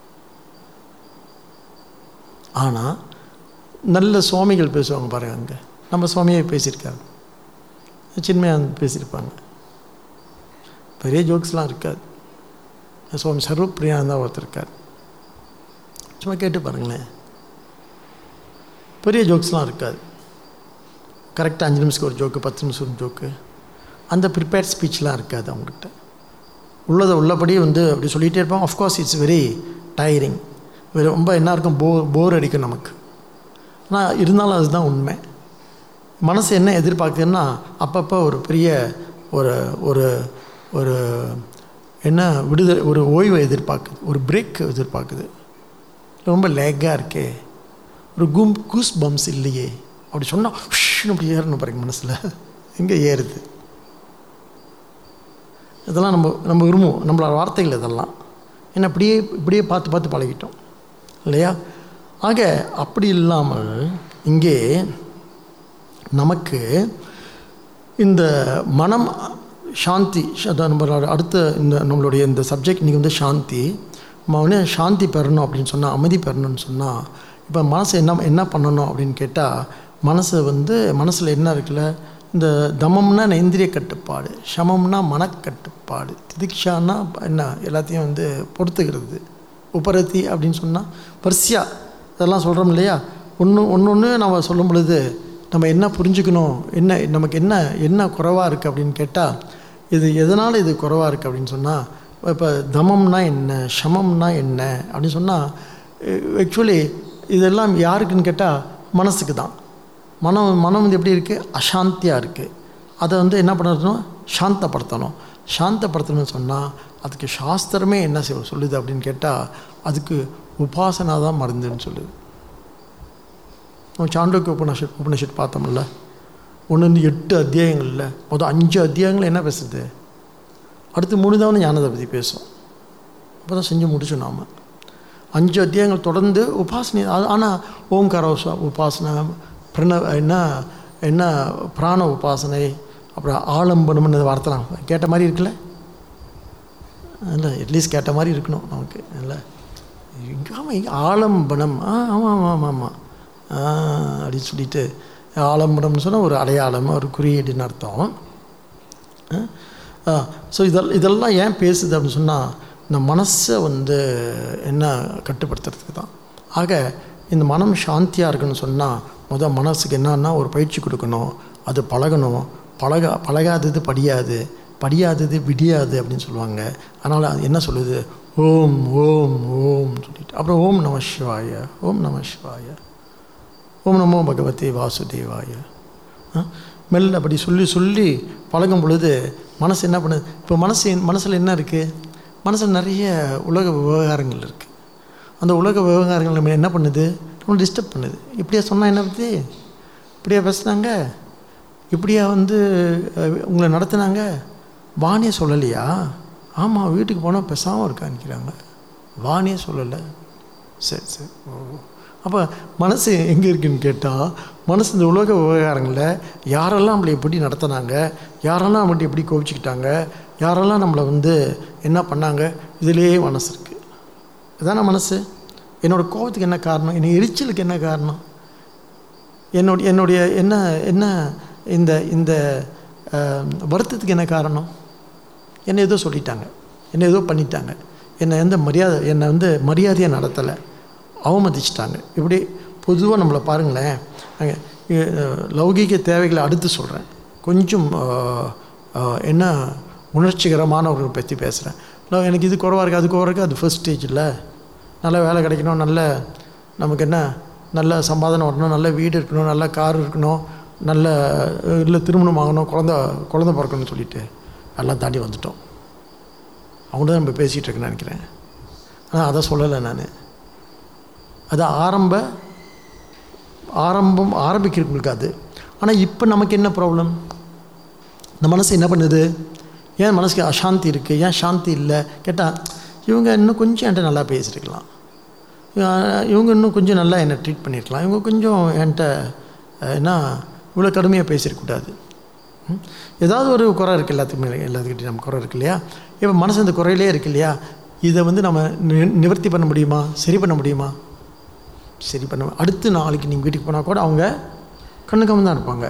ஆனால் நல்ல சுவாமிகள் பேசுவாங்க பாருங்க அங்கே நம்ம சுவாமியே பேசியிருக்காரு சின்மையாக பேசியிருப்பாங்க பெரிய ஜோக்ஸ்லாம் இருக்காது சுவாமி சர்வப்பிரியானந்தா ஒருத்தர் இருக்கார் சும்மா கேட்டு பாருங்களேன் பெரிய ஜோக்ஸ்லாம் இருக்காது கரெக்டாக அஞ்சு நிமிஷத்துக்கு ஒரு ஜோக்கு பத்து நிமிஷம் ஒரு ஜோக்கு அந்த ப்ரிப்பேர்ட் ஸ்பீச்லாம் இருக்காது அவங்ககிட்ட உள்ளதை உள்ளபடி வந்து அப்படி சொல்லிகிட்டே இருப்பாங்க ஆஃப்கோர்ஸ் இட்ஸ் வெரி டயரிங் ரொம்ப என்ன இருக்கும் போ போர் அடிக்கும் நமக்கு ஆனால் இருந்தாலும் அதுதான் உண்மை மனசு என்ன எதிர்பார்க்குதுன்னா அப்பப்போ ஒரு பெரிய ஒரு ஒரு ஒரு என்ன விடுதலை ஒரு ஓய்வை எதிர்பார்க்குது ஒரு பிரேக் எதிர்பார்க்குது ரொம்ப லேக்காக இருக்கே ஒரு கும் கூஸ் பம்ஸ் இல்லையே அப்படி சொன்னால் அப்படி ஏறணும் பாருங்க மனசில் எங்கே ஏறுது இதெல்லாம் நம்ம நம்ம விரும்புவோம் நம்மளோட வார்த்தைகள் இதெல்லாம் ஏன்னா இப்படியே இப்படியே பார்த்து பார்த்து பழகிட்டோம் இல்லையா ஆக அப்படி இல்லாமல் இங்கே நமக்கு இந்த மனம் சாந்தி அதான் நம்மளோட அடுத்த இந்த நம்மளுடைய இந்த சப்ஜெக்ட் இன்றைக்கி வந்து சாந்தி நம்ம வந்து சாந்தி பெறணும் அப்படின்னு சொன்னால் அமைதி பெறணும்னு சொன்னால் இப்போ மனசை என்ன என்ன பண்ணணும் அப்படின்னு கேட்டால் மனசை வந்து மனசில் என்ன இருக்குல்ல இந்த தமம்னா இந்திரிய கட்டுப்பாடு சமம்னா மனக்கட்டுப்பாடு திதிக்ஷான்னா என்ன எல்லாத்தையும் வந்து பொறுத்துக்கிறது உபரத்தி அப்படின்னு சொன்னால் வரிசையாக இதெல்லாம் சொல்கிறோம் இல்லையா ஒன்று ஒன்று ஒன்று நம்ம சொல்லும் பொழுது நம்ம என்ன புரிஞ்சுக்கணும் என்ன நமக்கு என்ன என்ன குறைவாக இருக்குது அப்படின்னு கேட்டால் இது எதனால் இது குறைவாக இருக்குது அப்படின்னு சொன்னால் இப்போ தமம்னா என்ன சமம்னா என்ன அப்படின்னு சொன்னால் ஆக்சுவலி இதெல்லாம் யாருக்குன்னு கேட்டால் மனசுக்கு தான் மனம் மனம் வந்து எப்படி இருக்குது அசாந்தியாக இருக்குது அதை வந்து என்ன பண்ணணும் சாந்தப்படுத்தணும் சாந்தப்படுத்தணும்னு சொன்னால் அதுக்கு சாஸ்திரமே என்ன செய்ய சொல்லுது அப்படின்னு கேட்டால் அதுக்கு உபாசனா தான் மருந்துன்னு சொல்லுது நம்ம சாண்டோக்கிய உபனிஷத் உபனிஷத் பார்த்தோம்ல ஒன்று வந்து எட்டு அத்தியாயங்கள்ல மொதல் அஞ்சு அத்தியாயங்கள் என்ன பேசுது அடுத்து மூணு தான் ஞானத்தை பற்றி பேசும் அப்போ தான் செஞ்சு முடிச்சோம் நாம் அஞ்சு அத்தியாயங்கள் தொடர்ந்து உபாசனை ஆனால் ஓம்கார உசா- உபாசனை பிரண என்ன என்ன பிராண உபாசனை அப்புறம் ஆலம்பனம்னு வார்த்தைலாம் கேட்ட மாதிரி இருக்குல்ல இல்லை அட்லீஸ்ட் கேட்ட மாதிரி இருக்கணும் நமக்கு இல்லை இங்கே ஆமாம் இங்கே ஆலம்பனம் ஆ ஆமாம் ஆமாம் ஆமாம் ஆமாம் ஆ அப்படின்னு சொல்லிட்டு ஆலம்பனம்னு சொன்னால் ஒரு அடையாளம் ஒரு குறியீடுன்னு அர்த்தம் ஸோ இதெல்லாம் இதெல்லாம் ஏன் பேசுது அப்படின்னு சொன்னால் இந்த மனசை வந்து என்ன கட்டுப்படுத்துறதுக்கு தான் ஆக இந்த மனம் சாந்தியாக இருக்குன்னு சொன்னால் முதல் மனசுக்கு என்னன்னா ஒரு பயிற்சி கொடுக்கணும் அது பழகணும் பழக பழகாதது படியாது படியாதது விடியாது அப்படின்னு சொல்லுவாங்க அதனால் அது என்ன சொல்லுது ஓம் ஓம் ஓம் சொல்லிட்டு அப்புறம் ஓம் நம சிவாய ஓம் நம சிவாய ஓம் நமோ பகவதி வாசுதேவாய ஆ? மெல்ல அப்படி சொல்லி சொல்லி பழகும் பொழுது மனசு என்ன பண்ணுது இப்போ மனசு மனசில் என்ன இருக்குது மனசில் நிறைய உலக விவகாரங்கள் இருக்குது அந்த உலக விவகாரங்கள் நம்ம என்ன பண்ணுது நம்ம டிஸ்டர்ப் பண்ணுது இப்படியா சொன்னால் என்ன பற்றி இப்படியா பேசுனாங்க இப்படியா வந்து அஹ், உங்களை நடத்துனாங்க வாணியே சொல்லலையா ஆமாம் வீட்டுக்கு போனால் பேசாமல் இருக்கா நிற்கிறாங்க வாணியே சொல்லலை சரி சரி ஓ அப்போ மனசு எங்கே இருக்குன்னு கேட்டால் மனசு இந்த உலக விவகாரங்களில் யாரெல்லாம் நம்மளை எப்படி நடத்துனாங்க யாரெல்லாம் நம்மகிட்ட எப்படி கோவிச்சுக்கிட்டாங்க யாரெல்லாம் நம்மளை வந்து என்ன பண்ணாங்க இதிலேயே மனசு இருக்குது இதான மனசு என்னோடய கோபத்துக்கு என்ன காரணம் என்னை எரிச்சலுக்கு என்ன காரணம் என்னுடைய என்னுடைய என்ன என்ன இந்த இந்த அஹ், வருத்தத்துக்கு என்ன காரணம் என்னை ஏதோ சொல்லிட்டாங்க என்னை ஏதோ பண்ணிட்டாங்க என்னை எந்த மரியாதை என்னை வந்து மரியாதையை நடத்தலை அவமதிச்சிட்டாங்க இப்படி பொதுவாக நம்மளை பாருங்களேன் அங்க, அஹ், லௌகீக தேவைகளை அடுத்து சொல்கிறேன் கொஞ்சம் அஹ், அஹ், என்ன உணர்ச்சிகரமானவர்கள் பற்றி பேசுகிறேன் நான் எனக்கு இது குறவாக இருக்குது அது குறவாக இருக்குது அது ஃபர்ஸ்ட் ஸ்டேஜில் நல்ல வேலை கிடைக்கணும் நல்ல நமக்கு என்ன நல்ல சம்பாதனை வரணும் நல்ல வீடு இருக்கணும் நல்ல கார் இருக்கணும் நல்ல அஹ், இல்லை திருமணம் ஆகணும் குழந்த குழந்த பிறக்கணும்னு சொல்லிட்டு எல்லாம் தாண்டி வந்துட்டோம் அவங்க தான் நம்ம பேசிகிட்டு இருக்கேன்னு நினைக்கிறேன் ஆனால் அதை சொல்லலை நான் அது ஆரம்ப ஆரம்பம் ஆரம்பிக்கிறவங்களுக்கு அது ஆனால் இப்போ நமக்கு என்ன ப்ராப்ளம் இந்த மனசு என்ன பண்ணுது ஏன் மனசுக்கு அசாந்தி இருக்குது ஏன் சாந்தி இல்லை கேட்டால் இவங்க இன்னும் கொஞ்சம் என்கிட்ட நல்லா பேசியிருக்கலாம் இவ- இவங்க இன்னும் கொஞ்சம் நல்லா என்னை ட்ரீட் பண்ணியிருக்கலாம் இவங்க கொஞ்சம் என்கிட்ட அஹ், என்ன இவ்வளோ கடுமையாக பேசியிருக்கக்கூடாது ம்? ஏதாவது ஒரு குறை இருக்குது எல்லாத்துக்குமே எல்லாத்துக்கிட்டையும் நம்ம குறை இருக்கு இல்லையா இப்போ மனசு அந்த குறையிலே இருக்கு இல்லையா இதை வந்து நம்ம நி- நிவர்த்தி பண்ண முடியுமா சரி பண்ண முடியுமா சரி பண்ண அடுத்து நாளைக்கு நீங்கள் வீட்டுக்கு போனால் கூட அவங்க கண்ணுக்காம தான் இருப்பாங்க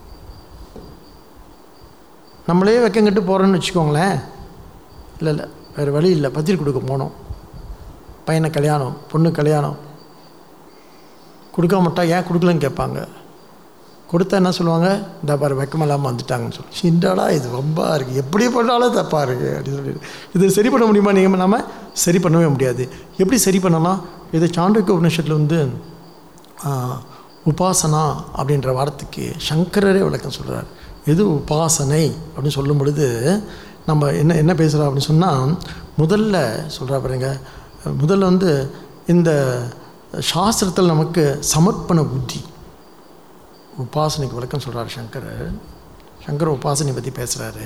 நம்மளே வெக்கங்கிட்டு போகிறோன்னு வச்சுக்கோங்களேன் இல்லை இல்லை வேறு வழி இல்லை பத்திரி கொடுக்க போனோம் பையனை கல்யாணம் பொண்ணு கல்யாணம் கொடுக்க மாட்டா ஏன் கொடுக்கலன்னு கேட்பாங்க கொடுத்தா என்ன சொல்லுவாங்க இந்த பாரு வெக்கமில்லாமல் வந்துட்டாங்கன்னு சொல்லி சிண்டாடா இது ரொம்ப இருக்குது எப்படி பண்ணாலும் தப்பாக இருக்குது அப்படின்னு சொல்லிட்டு இது சரி பண்ண முடியுமா நீங்கள் நம்ம சரி பண்ணவே முடியாது எப்படி சரி பண்ணலாம் இது சாண்டோக்கிய உபநிஷத்தில் வந்து ஆ, உபாசனா அப்படின்ற வார்த்தைக்கு சங்கரரே விளக்கம் சொல்கிறார் எது உபாசனை அப்படின்னு சொல்லும் பொழுது நம்ம என்ன என்ன பேசுகிறோம் அப்படின்னு சொன்னால் முதல்ல சொல்கிறா பாருங்க முதல்ல வந்து இந்த சாஸ்திரத்தில் நமக்கு சமர்ப்பண புத்தி உபாசனைக்கு விளக்கம் சொல்கிறார் சங்கரர் சங்கர் உபாசனை பற்றி பேசுகிறாரு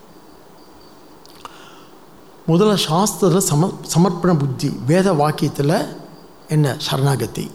முதல்ல சாஸ்திரத்தில் சம சமர்ப்பண புத்தி வேத வாக்கியத்தில் என்ன சரணாகதி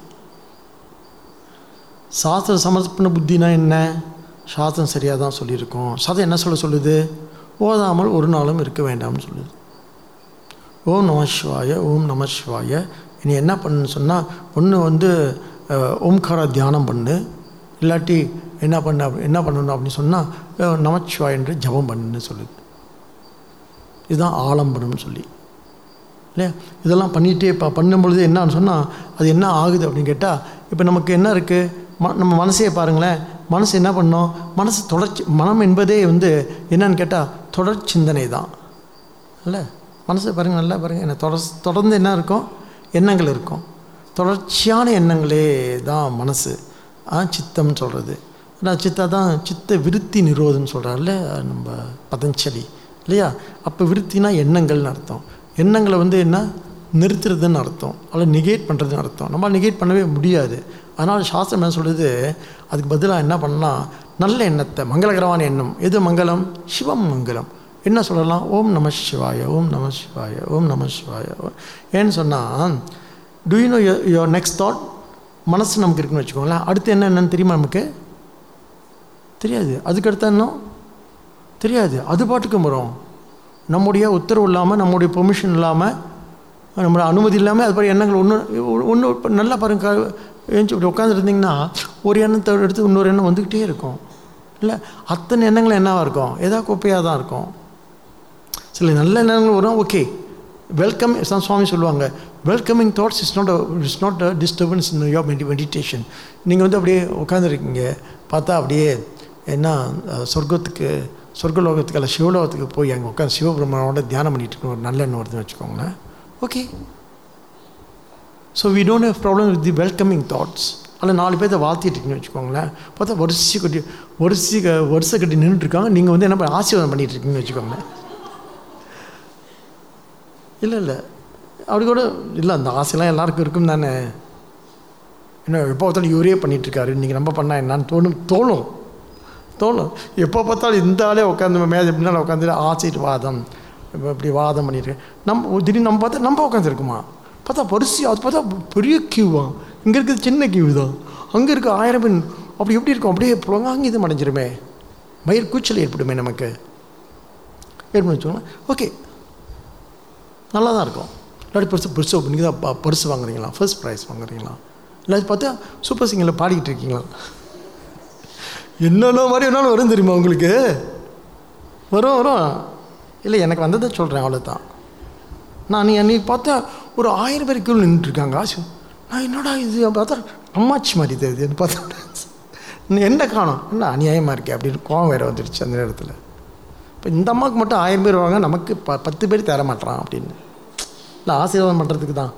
சாஸ்திர சமர்ப்பண புத்தினா என்ன சாஸ்திரம் சரியாக தான் சொல்லியிருக்கோம் சாஸ்திரம் என்ன சொல்ல சொல்லுது ஓதாமல் ஒரு நாளும் இருக்க வேண்டாம்னு சொல்லுது ஓம் நம சிவாய ஓம் நம சிவாய இனி என்ன பண்ணுன்னு சொன்னால் ஒன்று வந்து அஹ், ஓம்கார தியானம் பண்ணு இல்லாட்டி என்ன பண்ண என்ன பண்ணணும் அப்படின்னு சொன்னால் நமச்சிவாய் என்று ஜபம் பண்ணுன்னு சொல்லுது இதுதான் ஆலம்பனம்னு சொல்லி இல்லையா இதெல்லாம் பண்ணிகிட்டே இப்போ பண்ணும் பொழுது என்னன்னு சொன்னால் அது என்ன ஆகுது அப்படின்னு கேட்டால் இப்போ நமக்கு என்ன இருக்குது ம நம்ம மனசே பாருங்களேன் மனசு என்ன பண்ணோம் மனசு தொடர்ச்சி மனம் என்பதே வந்து என்னன்னு கேட்டால் தொடர் சிந்தனை தான் இல்லை மனசு பாருங்கள் நல்லா பாருங்கள் என்ன தொடர் தொடர்ந்து என்ன இருக்கும் எண்ணங்கள் இருக்கும் தொடர்ச்சியான எண்ணங்களே தான் மனசு ஆ சித்தம்னு சொல்கிறது நான் சித்தா தான் சித்த விருத்தி நிரோதம்னு சொல்கிறாருல்ல நம்ம பதஞ்சலி இல்லையா அப்போ விருத்தினா எண்ணங்கள்னு அர்த்தம் எண்ணங்களை வந்து என்ன நிறுத்துறதுன்னு அர்த்தம் அல்ல நிகேட் பண்ணுறதுன்னு அர்த்தம் நம்ம நிகேட் பண்ணவே முடியாது அதனால் சாஸ்திரம் என்ன சொல்கிறது அதுக்கு பதிலாக என்ன பண்ணலாம் நல்ல எண்ணத்தை மங்களகரமான எண்ணம் எது மங்களம் சிவம் மங்களம் என்ன சொல்லலாம் ஓம் நம சிவாய ஓம் நம சிவாய ஓம் நம சிவாய ஏன்னு சொன்னால் do you know your next thought மனசு நமக்கு இருக்குன்னு வச்சுக்கோங்களேன் அடுத்து என்ன என்னன்னு தெரியுமா நமக்கு தெரியாது அதுக்கு அடுத்த இன்னும் தெரியாது அது பாட்டுக்கு வரும் நம்முடைய உத்தரவு இல்லாமல் நம்முடைய பெர்மிஷன் இல்லாமல் நம்மளோட அனுமதி இல்லாமல் அது மாதிரி எண்ணங்கள் ஒன்று ஒன்று இப்போ நல்லா பாருங்க ஏஞ்சி இப்படி உட்காந்துருந்தீங்கன்னா ஒரு எண்ணத்தை எடுத்து இன்னொரு எண்ணம் வந்துக்கிட்டே இருக்கும் இல்லை அத்தனை எண்ணங்களும் என்னவாக இருக்கும் ஏதாவது குப்பையாக தான் இருக்கும் சில நல்ல எண்ணங்கள் வரும் ஓகே வெல்கம் சுவாமி சொல்லுவாங்க welcoming thoughts is not it's not a disturbance in your medi meditation நீங்கள் வந்து அப்படியே உட்காந்துருக்கீங்க பார்த்தா அப்படியே என்ன சொர்க்கத்துக்கு சொர்க்கலோகத்துக்கு அல்ல சிவலோகத்துக்கு போய் அங்கே உட்காந்து சிவபெருமானோட தியானம் பண்ணிட்டு இருக்க ஒரு நல்ல எண்ணம் வருதுன்னு வச்சுக்கோங்களேன் okay so we don't have problem with the welcoming thoughts அல்ல நாலு பேர்த்த வாழ்த்திட்டு இருக்கீங்கன்னு வச்சுக்கோங்களேன் பார்த்தா வரிசை கட்டி வரிசை வரிசை கட்டி நின்றுட்டுருக்காங்க நீங்கள் வந்து என்ன பண்ண ஆசீர்வாதம் பண்ணிகிட்டு இருக்கீங்கன்னு வச்சுக்கோங்களேன் இல்லை இல்லை அப்படி கூட இல்லை அந்த ஆசைலாம் எல்லாருக்கும் இருக்கும் தானே என்ன எப்போ பார்த்தாலும் இவரே பண்ணிகிட்ருக்காரு இன்றைக்கி நம்ம பண்ணால் என்னான்னு தோணும் தோணும் தோணும் எப்போ பார்த்தாலும் இந்த ஆளே உட்காந்து மேஜை பின்னால் உட்காந்து ஆசீர்வாதம் இப்போ இப்படி வாதம் பண்ணியிருக்கேன் நம்ம திடீர்னு நம்ம பார்த்தா நம்ம உட்காந்துருக்குமா பார்த்தா பரிசு அது பார்த்தா பெரிய கியூவா இங்கே இருக்கிறது சின்ன கியூ தான் அங்கே இருக்க ஆயிரம் பேர் அப்படி எப்படி இருக்கும் அப்படியே புலங்காங்க இது அடைஞ்சிருமே மயிர் கூச்சல் ஏற்படுமே நமக்கு ஏற்படும் வச்சுக்கோங்களேன் ஓகே நல்லா தான் இருக்கும் இல்லாட்டி பெருசு பெருசு நீங்கள் தான் பரிசு வாங்குறீங்களா ஃபர்ஸ்ட் ப்ரைஸ் வாங்குறீங்களா இல்லாட்டி பார்த்தா சூப்பர் சிங்கரில் பாடிக்கிட்டு இருக்கீங்களா என்னென்ன மாதிரி வேணாலும் வரும் தெரியுமா உங்களுக்கு வரும் வரும் இல்லை எனக்கு வந்ததை சொல்கிறேன் அவ்வளோதான் நான் நீ அன்றைக்கி பார்த்தா ஒரு ஆயிரம் பேர் கீழே நின்றுட்டுருக்காங்க ஆசு நான் என்னடா இது பார்த்தா அம்மாச்சி மாதிரி தெரியுது பார்த்தா என்ன காணும் என்ன அநியாயமாக இருக்கே அப்படின்னு கோவம் வேறு வந்துடுச்சு அந்த நேரத்தில் இப்போ இந்த அம்மாவுக்கு மட்டும் ஆயிரம் பேர் வாங்க நமக்கு ப பத்து பேர் தர மாட்டான் அப்படின்னு இல்லை ஆசீர்வாதம் பண்ணுறதுக்கு தான்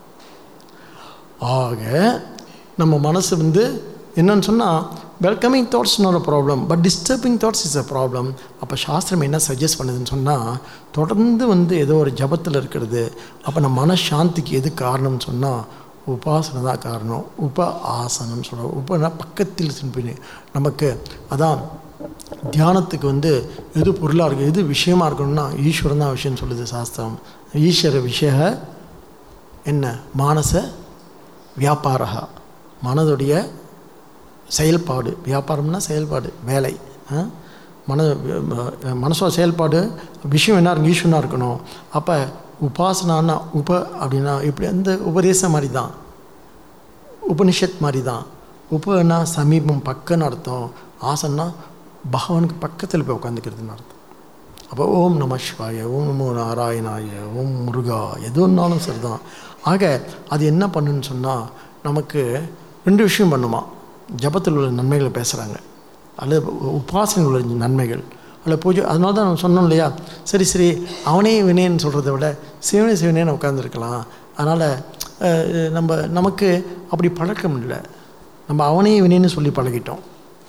ஆக நம்ம மனசு வந்து என்னன்னு சொன்னால் welcoming thoughts not a problem but disturbing thoughts is a problem அப்போ சாஸ்திரம் என்ன சஜஸ்ட் பண்ணுதுன்னு சொன்னால் தொடர்ந்து வந்து ஏதோ ஒரு ஜபத்தில் இருக்கிறது அப்போ நம்ம மனசாந்திக்கு எது காரணம்னு சொன்னால் உபாசனை தான் காரணம் உப ஆசனம் சொல்கிறோம் உபனா பக்கத்தில் சிம்பினி நமக்கு அதான் தியானத்துக்கு வந்து எது பொருளாக இருக்குது எது விஷயமா இருக்கணும்னா ஈஸ்வரன் தான் விஷயம்னு சொல்லுது சாஸ்திரம் ஈஸ்வர விஷய என்ன மானச வியாபாரா மனதுடைய செயல்பாடு வியாபாரம்னா செயல்பாடு வேலை மன மனசோட செயல்பாடு விஷயம் என்ன இருக்கும் ஈஸ்வரனாக இருக்கணும் அப்போ உபாசனான்னா உப அப்படின்னா இப்படி அந்த உபதேசம் மாதிரி தான் உபனிஷத் மாதிரி தான் உபன்னா சமீபம் பக்கன்னு அர்த்தம் ஆசன்னா பகவானுக்கு பக்கத்தில் போய் உட்காந்துக்கிறதுன்னு அர்த்தம் அப்போ ஓம் நம சிவாய ஓம் நமோ நாராயணாய ஓம் முருகா எதுனாலும் சரிதான் ஆக அது என்ன பண்ணுன்னு சொன்னால் நமக்கு ரெண்டு விஷயம் பண்ணுமா ஜபத்தில் உள்ள நன்மைகளை பேசுகிறாங்க அல்லது உபாசனையில் உள்ள நன்மைகள் அல்ல பூஜை அதனால தான் நம்ம சொன்னோம் இல்லையா சரி சரி அவனே வினேன்னு சொல்கிறத விட சிவனே சிவனேன்னு உட்காந்துருக்கலாம் அதனால் நம்ம நமக்கு அப்படி பழக்கம் இல்லை நம்ம அவனே வினேன்னு சொல்லி பழகிட்டோம்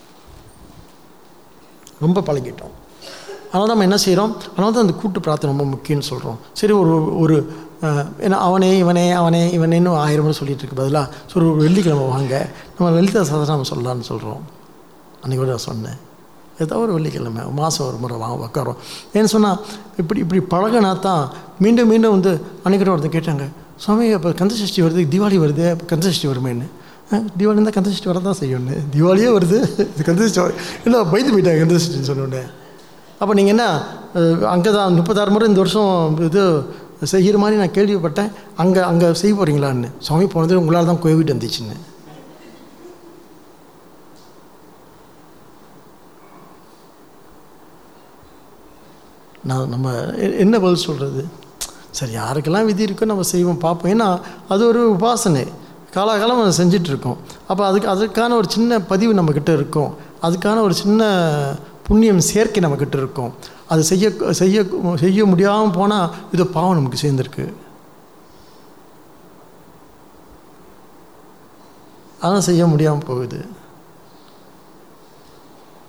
ரொம்ப பழகிட்டோம் அதனால நம்ம என்ன செய்கிறோம் அதனால தான் அந்த கூட்டு பிரார்த்தனை ரொம்ப முக்கியம்னு சொல்கிறோம் சரி ஒரு ஒரு ஏன்னா அவனே இவனே அவனே இவனேன்னு ஆயிரம் முறை சொல்லிட்டு இருக்க பதிலாக சரி ஒரு வெள்ளிக்கிழமை வாங்க நம்ம லலிதா சதனம் சொல்லலான்னு சொல்கிறோம் அன்றைக்கி கூட நான் சொன்னேன் ஏதோ ஒரு வெள்ளிக்கிழமை மாதம் ஒரு முறை வாங்க உட்காரோம் ஏன்னு சொன்னால் இப்படி இப்படி பழகினா தான் மீண்டும் மீண்டும் வந்து அன்றைக்கி ஒருத்தர் கேட்டாங்க சுவாமி இப்போ கந்தசஷ்டி வருது தீபாவளி வருது இப்போ கந்தசஷ்டி வருமேன்னு தீபாவளி இருந்தால் கந்தசஷ்டி வர தான் செய்யணும் தீபாவளியே வருது இது கந்தசஷ்டி இல்லை பயந்து போயிட்டாங்க கந்தசஷ்டின்னு சொன்னோடனே அப்போ நீங்கள் என்ன அங்கே தான் முப்பத்தாறு முறை இந்த வருஷம் இது செய்கிற மாதிரி நான் கேள்விப்பட்டேன் அங்கே அங்கே செய்ய போகிறீங்களான்னு சுவாமி போனது உங்களால் தான் கோவிட் வந்துச்சுன்னு நான் நம்ம என்ன பதில் சொல்கிறது சரி யாருக்கெல்லாம் விதி இருக்கோ நம்ம செய்வோம் பார்ப்போம் ஏன்னா அது ஒரு உபாசனை காலாகாலம் அதை செஞ்சிட்ருக்கோம் அப்போ அதுக்கு அதுக்கான ஒரு சின்ன பதிவு நம்மக்கிட்ட இருக்கும் அதுக்கான ஒரு சின்ன புண்ணியம் சேர்க்கை நம்மக்கிட்ட இருக்கும் அது செய்ய செய்ய செய்ய முடியாமல் போனால் இது பாவம் நமக்கு சேர்ந்துருக்கு அதான் செய்ய முடியாமல் போகுது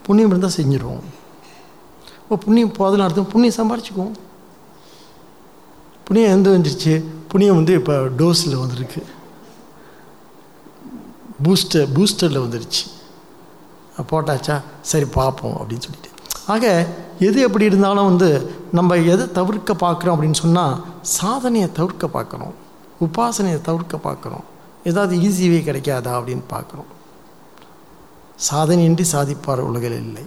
புண்ணியம் இருந்தால் செஞ்சிருவோம் ஓ புண்ணியம் போதில் அர்த்தம் புண்ணியம் சம்பாரிச்சுக்குவோம் புண்ணியம் எந்த வந்துருச்சு புண்ணியம் வந்து இப்போ டோஸில் வந்திருக்கு பூஸ்டர் பூஸ்டரில் வந்துருச்சு போட்டாச்சா சரி பார்ப்போம் அப்படின்னு சொல்லிட்டு ஆக எது எப்படி இருந்தாலும் வந்து நம்ம எதை தவிர்க்க பார்க்குறோம் அப்படின்னு சொன்னால் சாதனையை தவிர்க்க பார்க்குறோம் உபாசனையை தவிர்க்க பார்க்குறோம் ஏதாவது ஈஸியே கிடைக்காதா அப்படின்னு பார்க்குறோம் சாதனையின்றி சாதிப்பார் உலகில் இல்லை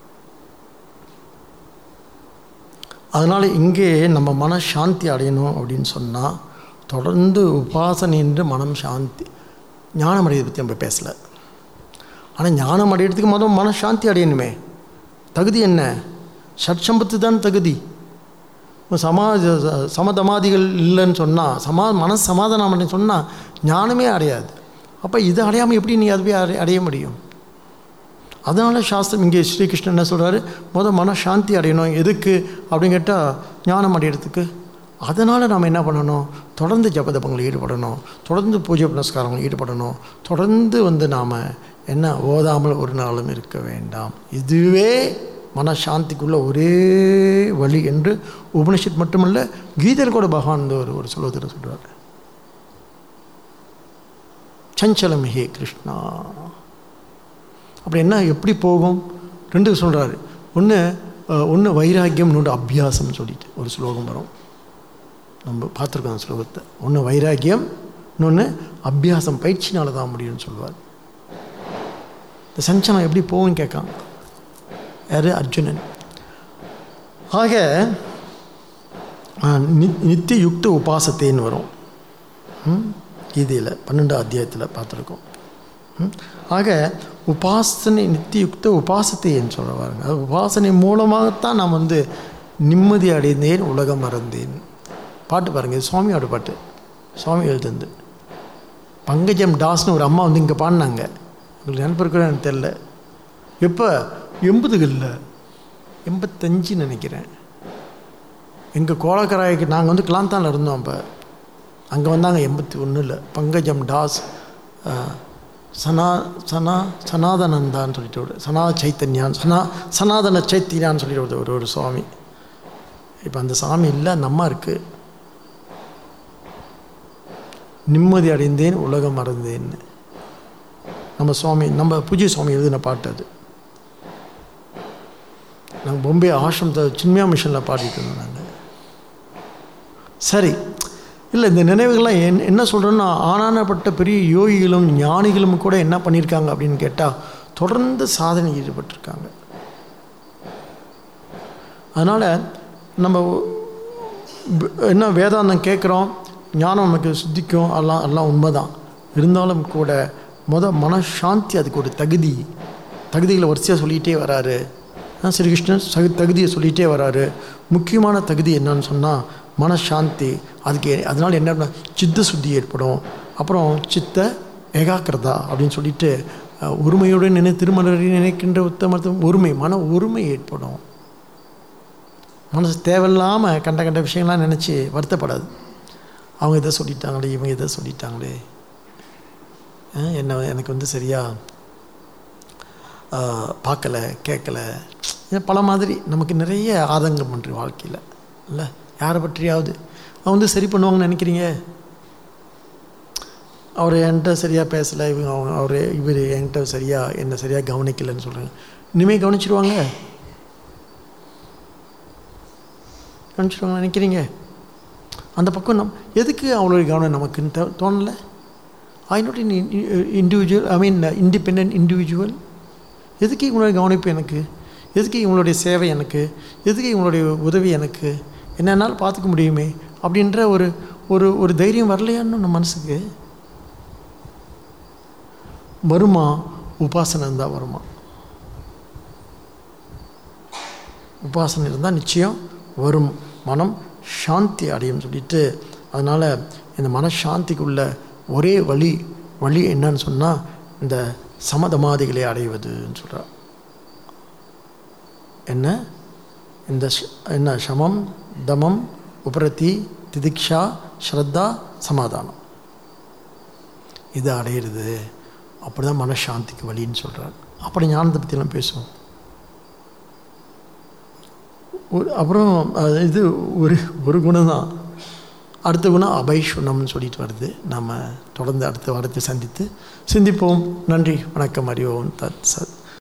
அதனால் இங்கே நம்ம மன சாந்தி அடையணும் அப்படின்னு சொன்னால் தொடர்ந்து உபாசனை என்று மனம் சாந்தி ஞானம் அடையதை பற்றி நம்ம பேசலை ஆனால் ஞானம் அடையிறதுக்கு முதல் மன சாந்தி அடையணுமே தகுதி என்ன ஷட்சம்பத்து தான் தகுதி சமாஜ சமதமாதிகள் இல்லைன்னு சொன்னால் சமா மன சமாதானம் அப்படின்னு சொன்னால் ஞானமே அடையாது அப்போ இதை அடையாமல் எப்படி நீ அதுவே அடைய அடைய முடியும் அதனால் சாஸ்திரம் இங்கே ஸ்ரீகிருஷ்ணன் என்ன சொல்கிறாரு முதல் மன சாந்தி அடையணும் எதுக்கு அப்படின்னு கேட்டால் ஞானம் அடையிறதுக்கு அதனால் நாம் என்ன பண்ணணும் தொடர்ந்து ஜபதபங்களில் ஈடுபடணும் தொடர்ந்து பூஜை புனஸ்காரங்களில் ஈடுபடணும் தொடர்ந்து வந்து நாம் என்ன ஓதாமல் ஒரு நாளும் இருக்க வேண்டாம் இதுவே மனசாந்திக்குள்ள ஒரே வழி என்று உபனிஷத் மட்டுமல்ல கீதையில் கூட பகவான் வந்து ஒரு ஒரு சொல்வதில் சொல்கிறார் சஞ்சலம் ஹே கிருஷ்ணா அப்படி என்ன எப்படி போகும் ரெண்டு சொல்கிறாரு ஒன்று ஒன்று வைராக்கியம் இன்னொன்று அபியாசம்னு சொல்லிட்டு ஒரு ஸ்லோகம் வரும் நம்ம பார்த்துருக்கோம் அந்த ஸ்லோகத்தை ஒன்று வைராக்கியம் இன்னொன்று அபியாசம் பயிற்சினால தான் முடியும்னு சொல்லுவார் இந்த சஞ்சலம் எப்படி போகும்னு கேட்கான் யார் அர்ஜுனன் ஆக நித்திய யுக்த உபாசத்தேன்னு வரும் கீதையில் பன்னெண்டாம் அத்தியாயத்தில் பார்த்துருக்கோம் ஆக உபாசனை நித்தியுக்த உபாசத்தைன்னு சொல்ல பாருங்க அது உபாசனை மூலமாகத்தான் நான் வந்து நிம்மதி அடைந்தேன் உலகம் மறந்தேன் பாட்டு பாருங்கள் இது சுவாமியோட பாட்டு சுவாமி எழுதுந்து பங்கஜம் தாஸ்னு ஒரு அம்மா வந்து இங்கே பாடினாங்க உங்களுக்கு நினப்பிருக்கிறேன் எனக்கு தெரில எப்போ எண்பதுகளில் எண்பத்தஞ்சு நினைக்கிறேன் எங்கள் கோலக்கராய்க்கு நாங்கள் வந்து கிளாந்தானில் இருந்தோம் அப்போ அங்கே வந்தாங்க எண்பத்தி ஒன்றில் பங்கஜம் டாஸ் சனா சனா சனாதனந்தான்னு சொல்லிட்டு ஒரு சனா சைத்தன்யான்னு சனா சனாதன சைத்தன்யான்னு சொல்லிட்டு ஒரு ஒரு சுவாமி இப்போ அந்த சாமி இல்லை அந்த அம்மா இருக்குது நிம்மதி அடைந்தேன் உலகம் மறந்தேன்னு நம்ம சுவாமி நம்ம பூஜை சுவாமி எழுதின பாட்டு அது நாங்கள் பொம்பே ஆசிரமத்தை சின்மியா மிஷனில் பாடிட்டு இருந்தோம் நாங்கள் சரி இல்லை இந்த நினைவுகள்லாம் என் என்ன சொல்கிறேன்னா ஆனானப்பட்ட பெரிய யோகிகளும் ஞானிகளும் கூட என்ன பண்ணியிருக்காங்க அப்படின்னு கேட்டால் தொடர்ந்து சாதனை ஈடுபட்டிருக்காங்க அதனால் நம்ம என்ன வேதாந்தம் கேட்குறோம் ஞானம் நமக்கு சித்திக்கும் எல்லாம் எல்லாம் உண்மைதான் இருந்தாலும் கூட முத மனசாந்தி அதுக்கு ஒரு தகுதி தகுதிகளை வரிசையாக சொல்லிகிட்டே வராரு ஸ்ரீகிருஷ்ணன் சகு தகுதியை சொல்லிகிட்டே வராரு முக்கியமான தகுதி என்னன்னு சொன்னால் மனசாந்தி அதுக்கு அதனால் என்ன சித்த சுத்தி ஏற்படும் அப்புறம் சித்த ஏகாக்கிரதா அப்படின்னு சொல்லிட்டு ஒருமையுடன் நினை திருமணரை நினைக்கின்ற உத்தமத்துவம் ஒருமை மன ஒருமை ஏற்படும் மனசு தேவையில்லாமல் கண்ட கண்ட விஷயங்கள்லாம் நினச்சி வருத்தப்படாது அவங்க இதை சொல்லிட்டாங்களே இவங்க இதை சொல்லிட்டாங்களே என்ன எனக்கு வந்து சரியாக பார்க்கல கேட்கல பல மாதிரி நமக்கு நிறைய ஆதங்கம் பண்ணுற வாழ்க்கையில் இல்லை யாரை பற்றியாவது அவன் வந்து சரி பண்ணுவாங்கன்னு நினைக்கிறீங்க அவர் என்கிட்ட சரியாக பேசலை இவங்க அவங்க அவர் இவர் என்கிட்ட சரியாக என்னை சரியாக கவனிக்கலைன்னு சொல்கிறாங்க இனிமேல் கவனிச்சிருவாங்க கவனிச்சிருவாங்க நினைக்கிறீங்க அந்த பக்கம் நம் எதுக்கு அவளுடைய கவனம் நமக்குன்னு தோணலை I not in individual I mean independent individual எதுக்கு இவங்களுடைய கவனிப்பு எனக்கு எதுக்கு இவங்களுடைய சேவை எனக்கு எதுக்கு இவங்களுடைய உதவி எனக்கு என்னென்னால் பார்த்துக்க முடியுமே அப்படின்ற ஒரு ஒரு ஒரு தைரியம் வரலையான்னு நம்ம மனசுக்கு வருமா உபாசனை இருந்தால் வருமா உபாசனை இருந்தால் நிச்சயம் வரும் மனம் சாந்தி அடையும் சொல்லிட்டு அதனால் இந்த மனசாந்திக்குள்ள ஒரே வழி வழி என்னன்னு சொன்னால் இந்த சமதமாதிகளை அடைவதுன்னு சொல்கிறார் என்ன இந்த என்ன சமம் தமம் உபரத்தி திதிக்ஷா ஸ்ரத்தா சமாதானம் இதை அடையிறது அப்படி தான் மனசாந்திக்கு வழின்னு சொல்கிறார் அப்படி ஞானத்தை பற்றிலாம் பேசுவோம் ஒரு அப்புறம் அது இது ஒரு ஒரு குணம் தான் அடுத்த குணம் அபைஷுணம்னு சொல்லிட்டு வருது நம்ம தொடர்ந்து அடுத்த வாரத்தை சந்தித்து சிந்திப்போம் நன்றி வணக்கம் அறிவோம் தத் சத்